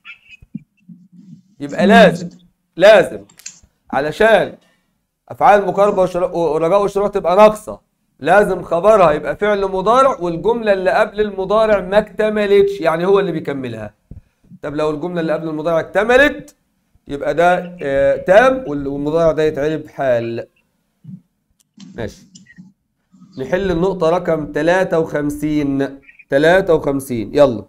يبقى لازم لازم علشان أفعال المقاربة والشرا- والرجاء والشروع تبقى ناقصة لازم خبرها يبقى فعل مضارع والجملة اللي قبل المضارع ما اكتملتش يعني هو اللي بيكملها طب لو الجملة اللي قبل المضارع اكتملت يبقى ده آه تام وال- والمضارع ده يتعرب حال ماشي نحل النقطة رقم 53 53 يلا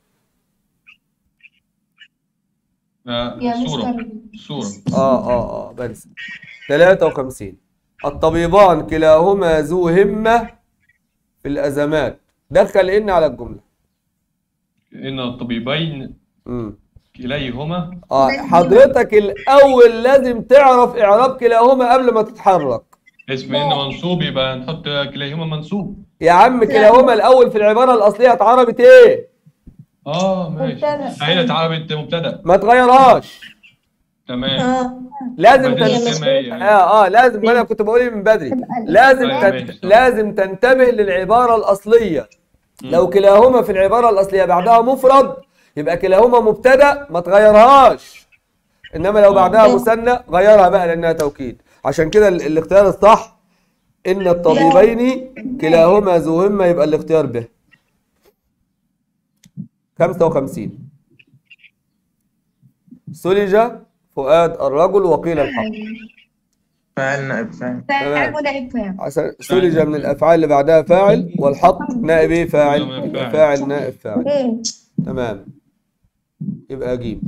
آه، يا صورة مستر صورة اه اه اه بنسى 53 الطبيبان كلاهما ذو همة في الأزمات دخل إن على الجملة إن الطبيبين امم كليهما اه حضرتك الأول لازم تعرف إعراب كلاهما قبل ما تتحرك اسم إن منصوب يبقى نحط كليهما منصوب يا عم كلاهما الأول في العبارة الأصلية اتعربت إيه؟ اه ماشي مبتدأ. هي اتعربت مبتدأ ما تغيرهاش تمام اه لازم بدل تن... زي ما هي يعني. اه اه لازم ما انا كنت بقول إيه من بدري لازم أيوة تن... ماشي، صح. لازم تنتبه للعبارة الأصلية لو كلاهما في العبارة الأصلية بعدها مفرد يبقى كلاهما مبتدأ ما تغيرهاش إنما لو بعدها مثنى غيرها بقى لأنها توكيد عشان كده ال- الاختيار الصح إن الطبيبين كلاهما ذو همة يبقى الاختيار به 55 سلج فؤاد الرجل وقيل الحق فاعل نائب فاعل فاعل ونائب فاعل عشان سلج من الافعال اللي بعدها فاعل والحق نائب ايه فاعل تمام، يبقى فاعل. فاعل نائب فاعل مم. تمام يبقى اجيب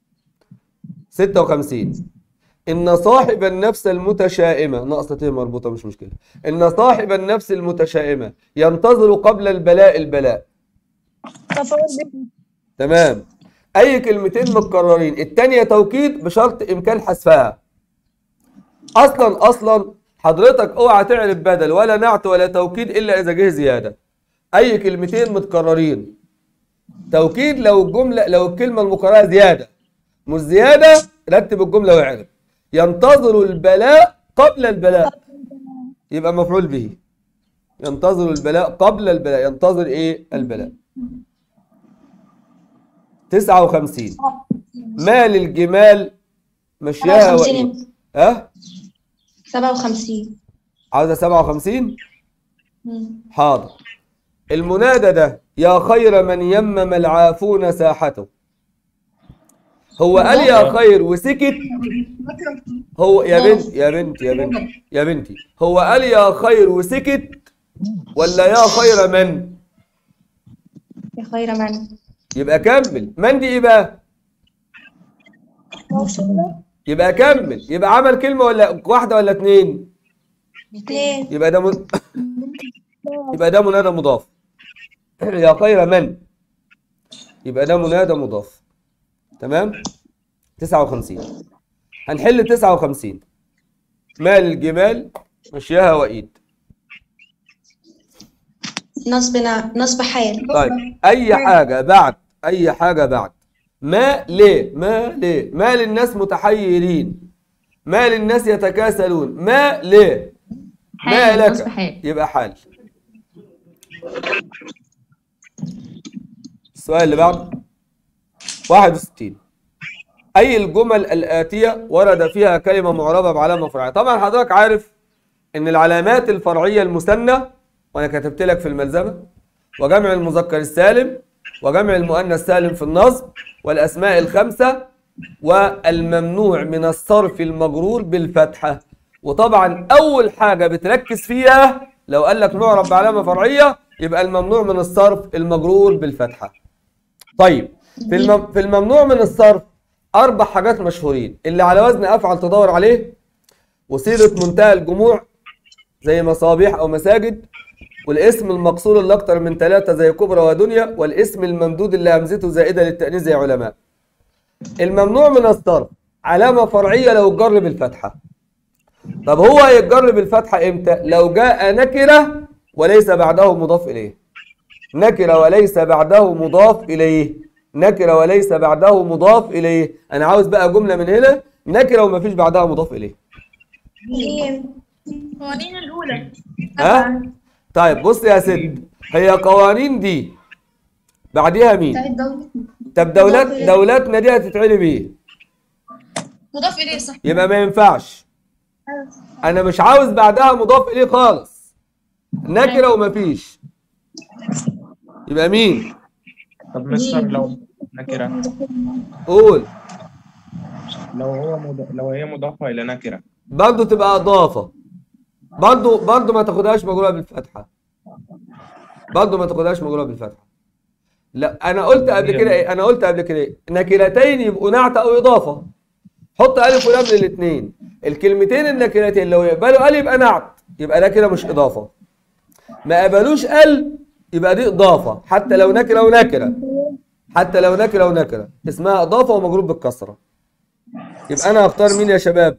56 ان صاحب النفس المتشائمه ناقصتين مربوطه مش مشكله ان صاحب النفس المتشائمه ينتظر قبل البلاء البلاء مفعول به تمام اي كلمتين متكررين التانية توكيد بشرط امكان حذفها اصلا اصلا حضرتك اوعى تعرف بدل ولا نعت ولا توكيد الا اذا جه زياده اي كلمتين متكررين توكيد لو الجمله لو الكلمه المكرره زياده مش زياده رتب الجمله واعرب ينتظر البلاء قبل البلاء يبقى مفعول به ينتظر البلاء قبل البلاء ينتظر ايه البلاء 59 مال الجمال مشيها 57 وإيه ها 57 عاوزه 57 مم. حاضر المنادى ده يا خير من يمم العافون ساحته هو قال يا خير وسكت هو يا بنت يا بنت يا بنت يا بنتي هو قال يا خير وسكت ولا يا خير من يا خير من يبقى كمل من دي ايه بقى يبقى كمل يبقى عمل كلمة ولا واحدة ولا اتنين اثنين يبقى ده من... يبقى ده منادى مضاف يا خير من يبقى ده منادى مضاف تمام 59 هنحل 59 مال الجمال مشيها وإيد نصب نا- نصب حال طيب أي حاجة بعد أي حاجة بعد ما ليه ما ليه ما للناس متحيرين ما للناس يتكاسلون ما ليه ما حال نصب لك حال يبقى حال السؤال اللي بعده 61 أي الجمل الآتية ورد فيها كلمة معربة بعلامة فرعية طبعا حضرتك عارف إن العلامات الفرعية المثنى وأنا كتبت لك في الملزمة وجمع المذكر السالم وجمع المؤنث السالم في النصب والأسماء الخمسة والممنوع من الصرف المجرور بالفتحة وطبعا أول حاجة بتركز فيها لو قال لك معرب بعلامة فرعية يبقى الممنوع من الصرف المجرور بالفتحة طيب في المم... في الممنوع من الصرف أربع حاجات مشهورين اللي على وزن أفعل تدور عليه وصيغة منتهى الجموع زي مصابيح أو مساجد والاسم المقصور اللي اكتر من ثلاثة زي كبرى ودنيا والاسم الممدود اللي همزته زائدة للتأنيث زي علماء الممنوع من الصرف علامة فرعية لو اتجر بالفتحة طب هو هيتجر بالفتحة امتى لو جاء نكرة وليس بعده مضاف إليه نكرة وليس بعده مضاف إليه نكرة وليس بعده مضاف إليه أنا عاوز بقى جملة من هنا نكرة ومفيش بعدها مضاف إليه قوانين الأولى ها طيب بص يا ست هي قوانين دي بعديها مين بتاعت دولة طب دولات دولاتنا دي هتتعلم ايه مضاف إليه صح يبقى ما ينفعش انا مش عاوز بعدها مضاف اليه خالص نكره ومفيش يبقى مين طب مستر لو نكرة قول لو هو مض... لو هي مضافة إلى نكرة برضه تبقى اضافه برضه برضه ما تاخدهاش مجروره بالفتحه برضه ما تاخدهاش مجروره بالفتحه لا انا قلت قبل كده ايه انا قلت قبل كده ايه نكرتين يبقوا نعت او اضافه حط الف ولام للاثنين الكلمتين النكرتين لو يقبلوا ال يبقى نعت يبقى ده كده مش اضافه ما قبلوش ال يبقى دي اضافه حتى لو نكره ونكره حتى لو نكره ونكره اسمها اضافه ومجرور بالكسره يبقى انا هختار مين يا شباب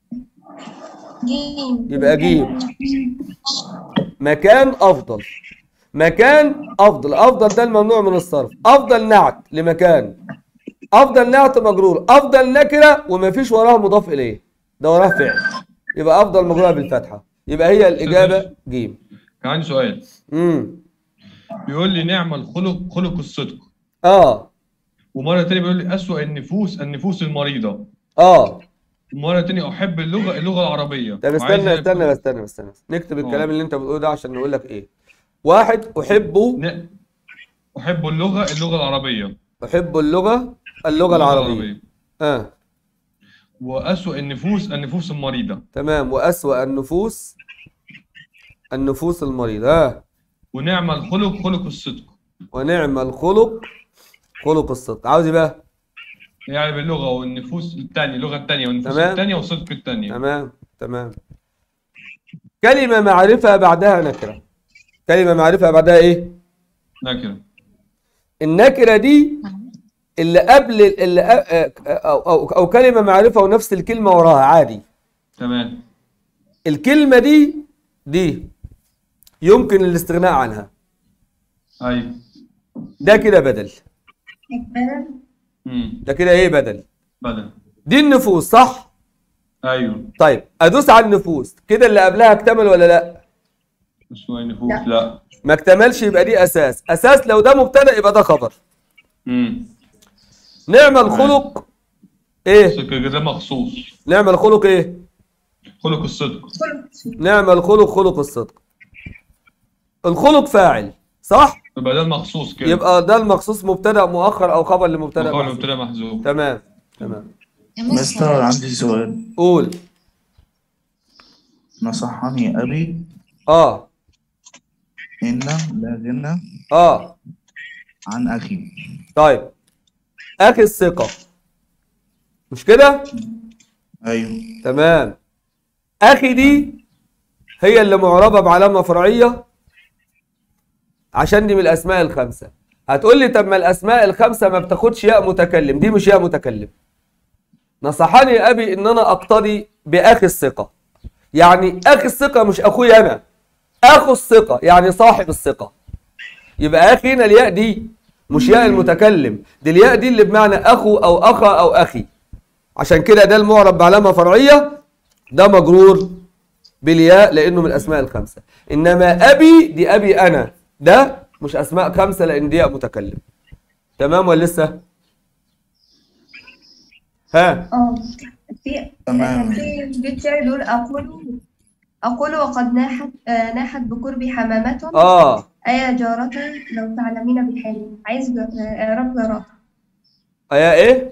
جيم يبقى جيم مكان افضل مكان افضل افضل ده الممنوع من الصرف افضل نعت لمكان افضل نعت مجرور افضل نكره ومفيش وراها مضاف اليه ده وراها فعل يبقى افضل مجروره بالفتحه يبقى هي الاجابه جيم كان عندي سؤال امم بيقول لي نعم الخلق خلق الصدق اه ومرة تانية بيقول لي أسوأ النفوس النفوس المريضة اه ومرة تانية أحب اللغة اللغة العربية طب وعايز استنى أعرف- استنى استنى استنى نكتب آه. الكلام اللي انت بتقوله ده عشان نقول لك ايه واحد احب ن- أحب اللغة اللغة العربية احب اللغه اللغه العربيه اه وأسوأ النفوس النفوس المريضة تمام واسوأ النفوس النفوس المريضه آه. ونعم الخلق خلق الصدق ونعم الخلق خلق الصدق عاوز ايه بقى يعني باللغة والنفوس الثانية اللغة الثانية والنفوس تمام. الثانية والصدق الثانية تمام تمام كلمة معرفة بعدها نكرة كلمة معرفة بعدها ايه نكرة النكرة دي اللي قبل اللي أ- أو, أو, أو كلمة معرفة ونفس الكلمة وراها عادي تمام الكلمة دي دي يمكن الاستغناء عنها أيوة ده كده بدل امم ده كده ايه بدل بدل دي النفوس صح أيوة طيب ادوس على النفوس كده اللي قبلها اكتمل ولا لا أسوأ النفوس لا ما اكتملش يبقى دي اساس اساس لو ده مبتدا يبقى ده خبر امم نعم الخلق ايه صدق ده مخصوص نعم الخلق ايه خلق الصدق نعم الخلق خلق الصدق الخلق فاعل صح يبقى ده المخصوص كده يبقى ده المخصوص مبتدا مؤخر او خبر لمبتدا مقال محذوف. مبتدا محذوف تمام تمام مستر عندي سؤال قول نصحني أبي اه إن لا غنى اه عن أخي طيب اخي الثقه مش كده أيوه تمام اخي دي هي اللي معربه بعلامه فرعيه عشان دي من الاسماء الخمسه هتقول لي طب ما الاسماء الخمسه ما بتاخدش ياء متكلم دي مش ياء متكلم نصحني ابي ان انا اقتدي باخي الثقه يعني اخي الثقه مش اخوي انا اخو الثقه يعني صاحب الثقه يبقى اخي هنا الياء دي مش ياء المتكلم دي الياء دي اللي بمعنى اخو او اخا او اخي عشان كده ده المعرب بعلامه فرعيه ده مجرور بالياء لانه من الاسماء الخمسه انما ابي دي ابي انا ده مش اسماء خمسه لان دي ياء متكلم تمام ولا لسه ها اه في تمام. في بيت شعر بيقول أقول أقول وقد ناحت آه ناحت بقربي حمامة اه أيا جارتي لو تعلمين بحالي عايز ج- آه، إعراب جارتي ايا ايه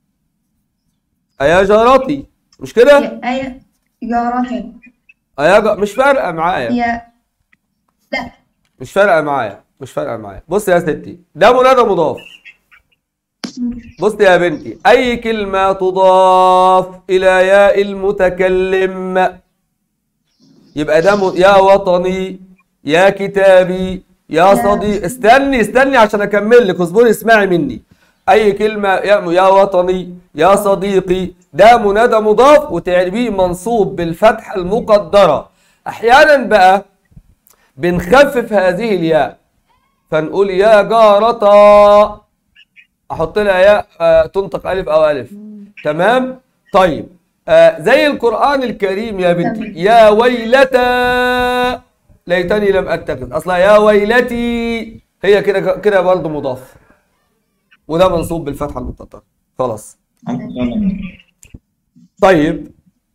ايا جارتي مش كده يا- أيا جارتي ايا جا... مش فارقه معايا يا لا مش فارقه معايا مش فارقه معايا بص يا ستي ده منادى مضاف بص يا بنتي اي كلمه تضاف الى ياء المتكلم يبقى ده م... يا وطني يا كتابي يا صديق استني استني عشان اكمل لك اصبري اسمعي مني اي كلمه يا يا وطني يا صديقي ده منادى مضاف وتعربيه منصوب بالفتحه المقدره احيانا بقى بنخفف هذه الياء فنقول يا جارتا احط لها ياء آه، تنطق الف او الف تمام طيب آه زي القران الكريم يا بنتي يا ويلتى ليتني لم اتخذ اصلا يا ويلتي هي كده كده برضه مضاف وده منصوب بالفتحه المقدره خلاص طيب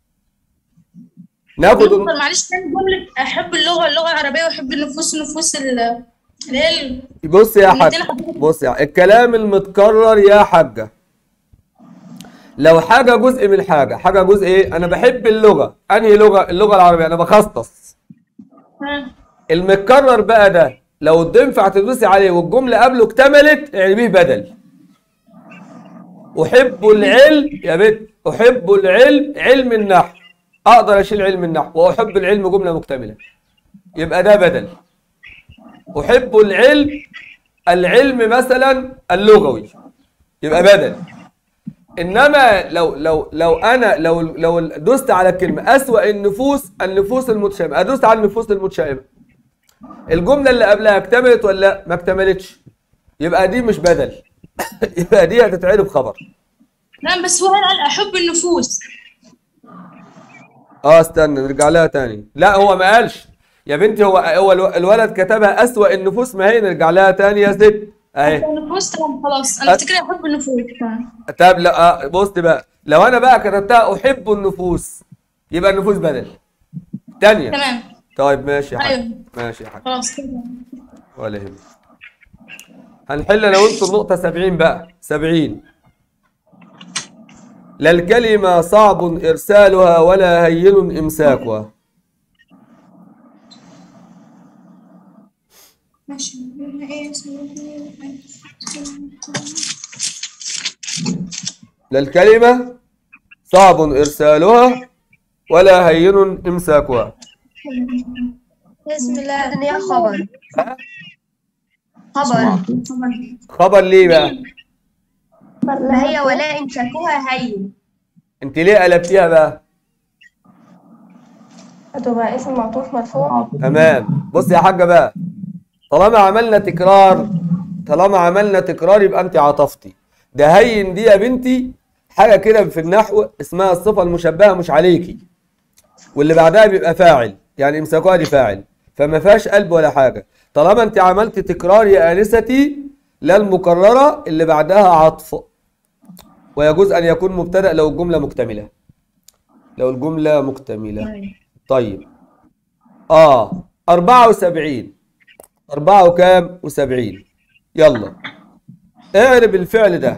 ناخد دكتور معلش تاني جملة أحب اللغة اللغة العربية وأحب النفوس النفوس ال- اللي هي ال- بص يا حاج مدينا حضرتك. بص يا الكلام المتكرر يا حاجة لو حاجة جزء من حاجة حاجة جزء ايه انا بحب اللغة انهي لغة اللغة العربية انا بخصص ها. المتكرر بقى ده لو تنفع تدوسي عليه والجملة قبله اكتملت اعربيه بدل احب العلم يا بنت احب العلم علم النحو اقدر اشيل علم النحو واحب العلم جملة مكتملة يبقى ده بدل احب العلم العلم مثلا اللغوي يبقى بدل انما لو لو لو انا لو لو دوست على كلمه اسوا النفوس النفوس المتشابهه ادوس على النفوس المتشابهه الجمله اللي قبلها اكتملت ولا لا؟ ما اكتملتش يبقى دي مش بدل يبقى دي هتتعرب خبر نعم بس هو هنا قال أحب النفوس اه استنى نرجع لها تاني لا هو ما قالش يا بنتي هو هو الو- الولد كتبها اسوا النفوس ما هي نرجع لها تاني يا ست اهي النفوس تمام خلاص أنا كنت كده أحب النفوس تمام طب لا آه، بص بقى لو انا بقى كتبتها احب النفوس يبقى النفوس بدل تانية تمام طيب ماشي يا حاج أيوه. ماشي يا حاج خلاص كده ولا يهمك هنحل انا وانتوا النقطة 70 بقى 70 لا الكلمة صعب إرسالها ولا هين إمساكها ماشي لا الكلمة صعب إرسالها ولا هين إمساكها بسم الله إن هي خبر ها؟ خبر خبر ليه بقى ما هي ولا إمساكها هين انت ليه قلبتيها بقى هتبقى اسم معطوف مرفوع تمام بص يا حاجة بقى طالما عملنا تكرار طالما عملنا تكرار يبقى انت عطفتي ده هين دي يا بنتي حاجة كده في النحو اسمها الصفة المشبهة مش عليكي واللي بعدها بيبقى فاعل يعني امسكوها دي فاعل فما فيهاش قلب ولا حاجة طالما انت عملت تكرار يا آنستي لا المكررة اللي بعدها عطف ويجوز أن يكون مبتدأ لو الجملة مكتملة لو الجملة مكتملة طيب اه 74 4 وكام و70 يلا اعرب الفعل ده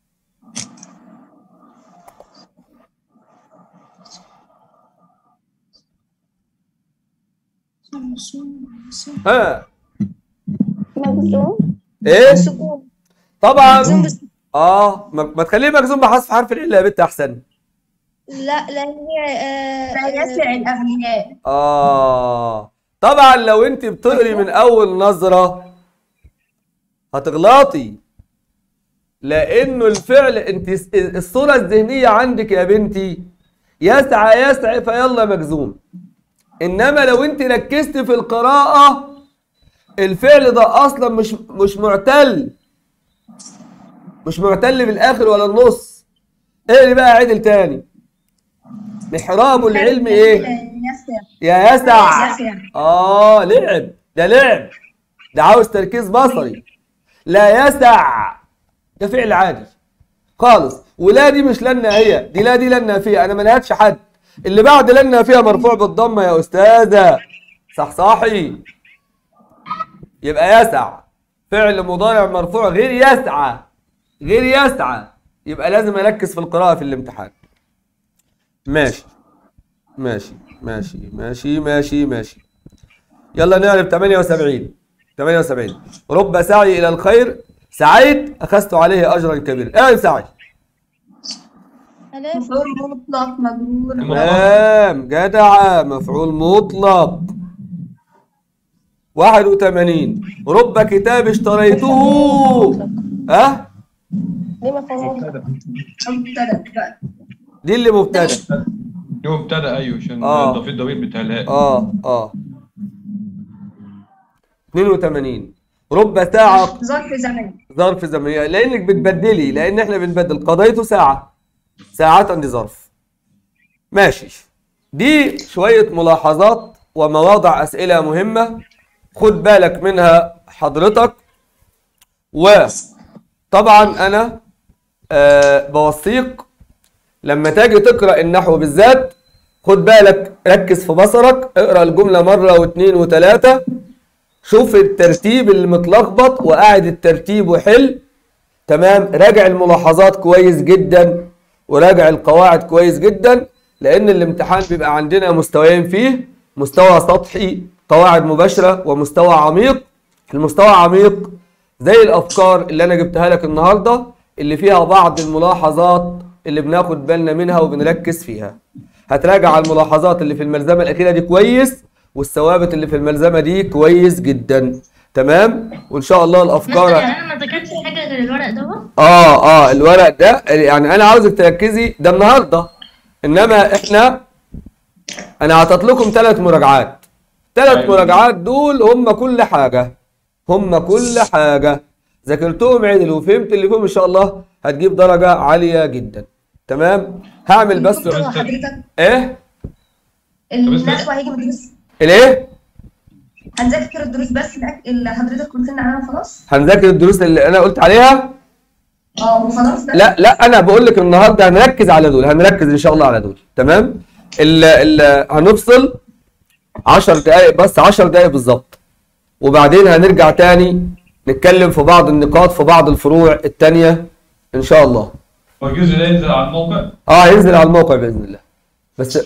ها مجزوم ايه سكون طبعا مجزوم بس اه ما ما تخليه مجزوم بحذف حرف العله يا بنت احسن لا لان هي آه، لا يسع الأغنياء اه طبعا لو انت بتقري من اول نظرة هتغلطي لانه الفعل انت الصورة الذهنية عندك يا بنتي يسعى يسعى فيلا مجزوم انما لو انت ركزت في القراءة الفعل ده اصلا مش مش معتل مش معتل بالاخر ولا النص اقري بقى عدل تاني محراب العلم ايه يسع يا يسع يسع اه لعب ده لعب ده عاوز تركيز بصري لا يسع ده فعل عادي خالص ولا دي مش لنا هي دي لا دي لنا فيها انا ما نهتش حد اللي بعد لنا فيها مرفوع بالضمه يا استاذه صح صاحي يبقى يسع فعل مضارع مرفوع غير يسعى غير يسعى يبقى لازم اركز في القراءه في الامتحان ماشي ماشي ماشي ماشي ماشي ماشي يلا نعرف 78 78 رب سعي الى الخير سعيت اخذت عليه اجرا كبيرا اعرف سعي ألف مفعول مطلق مجرور تمام جدع مفعول مطلق 81 رب كتاب اشتريته ها ليه مفهوم مبتدأ مبتدأ بقى دي اللي مبتدا يوم ابتدى ايوه عشان آه. ضفيت الضمير بتاع الهاء اه اه 82 رب ساعة ظرف زمان ظرف زمنية لانك بتبدلي لان احنا بنبدل قضيته ساعة ساعات عندي ظرف ماشي دي شوية ملاحظات ومواضع اسئلة مهمة خد بالك منها حضرتك وطبعا انا آه بوصيك لما تاجي تقرأ النحو بالذات خد بالك ركز في بصرك اقرأ الجملة مرة واثنين وثلاثة شوف الترتيب اللي متلخبط وقاعد الترتيب وحل تمام راجع الملاحظات كويس جدا وراجع القواعد كويس جدا لان الامتحان بيبقى عندنا مستويين فيه مستوى سطحي قواعد مباشرة ومستوى عميق المستوى عميق زي الافكار اللي انا جبتها لك النهارده اللي فيها بعض الملاحظات اللي بناخد بالنا منها وبنركز فيها هتراجع على الملاحظات اللي في الملزمه الاخيره دي كويس والثوابت اللي في الملزمه دي كويس جدا تمام وان شاء الله الافكار انا ما ذكرتش حاجه غير الورق ده اه اه الورق ده يعني انا عاوزك تركزي ده النهارده انما احنا انا عطيت لكم ثلاث مراجعات ثلاث أيوة. مراجعات دول هم كل حاجه هم كل حاجه ذاكرتهم عدل وفهمت اللي فيهم ان شاء الله هتجيب درجه عاليه جدا تمام هعمل بس دكتور حضرتك ايه النحو هيجي من الدروس الايه هنذاكر الدروس بس الأك- اللي حضرتك قلت لنا عنها خلاص هنذاكر الدروس اللي انا قلت عليها اه وخلاص بقى لا لا انا بقول لك النهارده هنركز على دول هنركز ان شاء الله على دول تمام ال ال هنفصل 10 دقائق بس 10 دقائق بالظبط وبعدين هنرجع تاني نتكلم في بعض النقاط في بعض الفروع التانية ان شاء الله والجزء ده ينزل على الموقع اه هينزل على الموقع باذن الله بس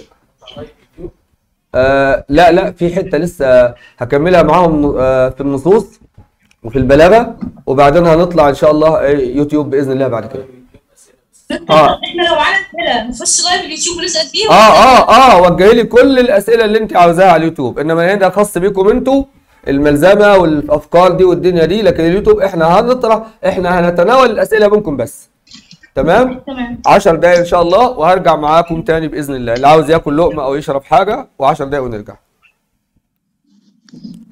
آه لا لا في حته لسه هكملها معاهم آه في النصوص وفي البلاغه وبعدين هنطلع ان شاء الله آه، يوتيوب باذن الله بعد كده اه احنا لو معانا اسئله نخش لايف اليوتيوب ونسال فيها اه اه اه وجهي لي كل الاسئله اللي انت عاوزاها على اليوتيوب انما هنا خاص بيكم انتوا الملزمه والافكار دي والدنيا دي لكن اليوتيوب احنا هنطرح احنا هنتناول الاسئله منكم بس تمام تمام 10 دقايق ان شاء الله وهرجع معاكم تاني باذن الله اللي عاوز ياكل لقمه او يشرب حاجه و10 دقايق ونرجع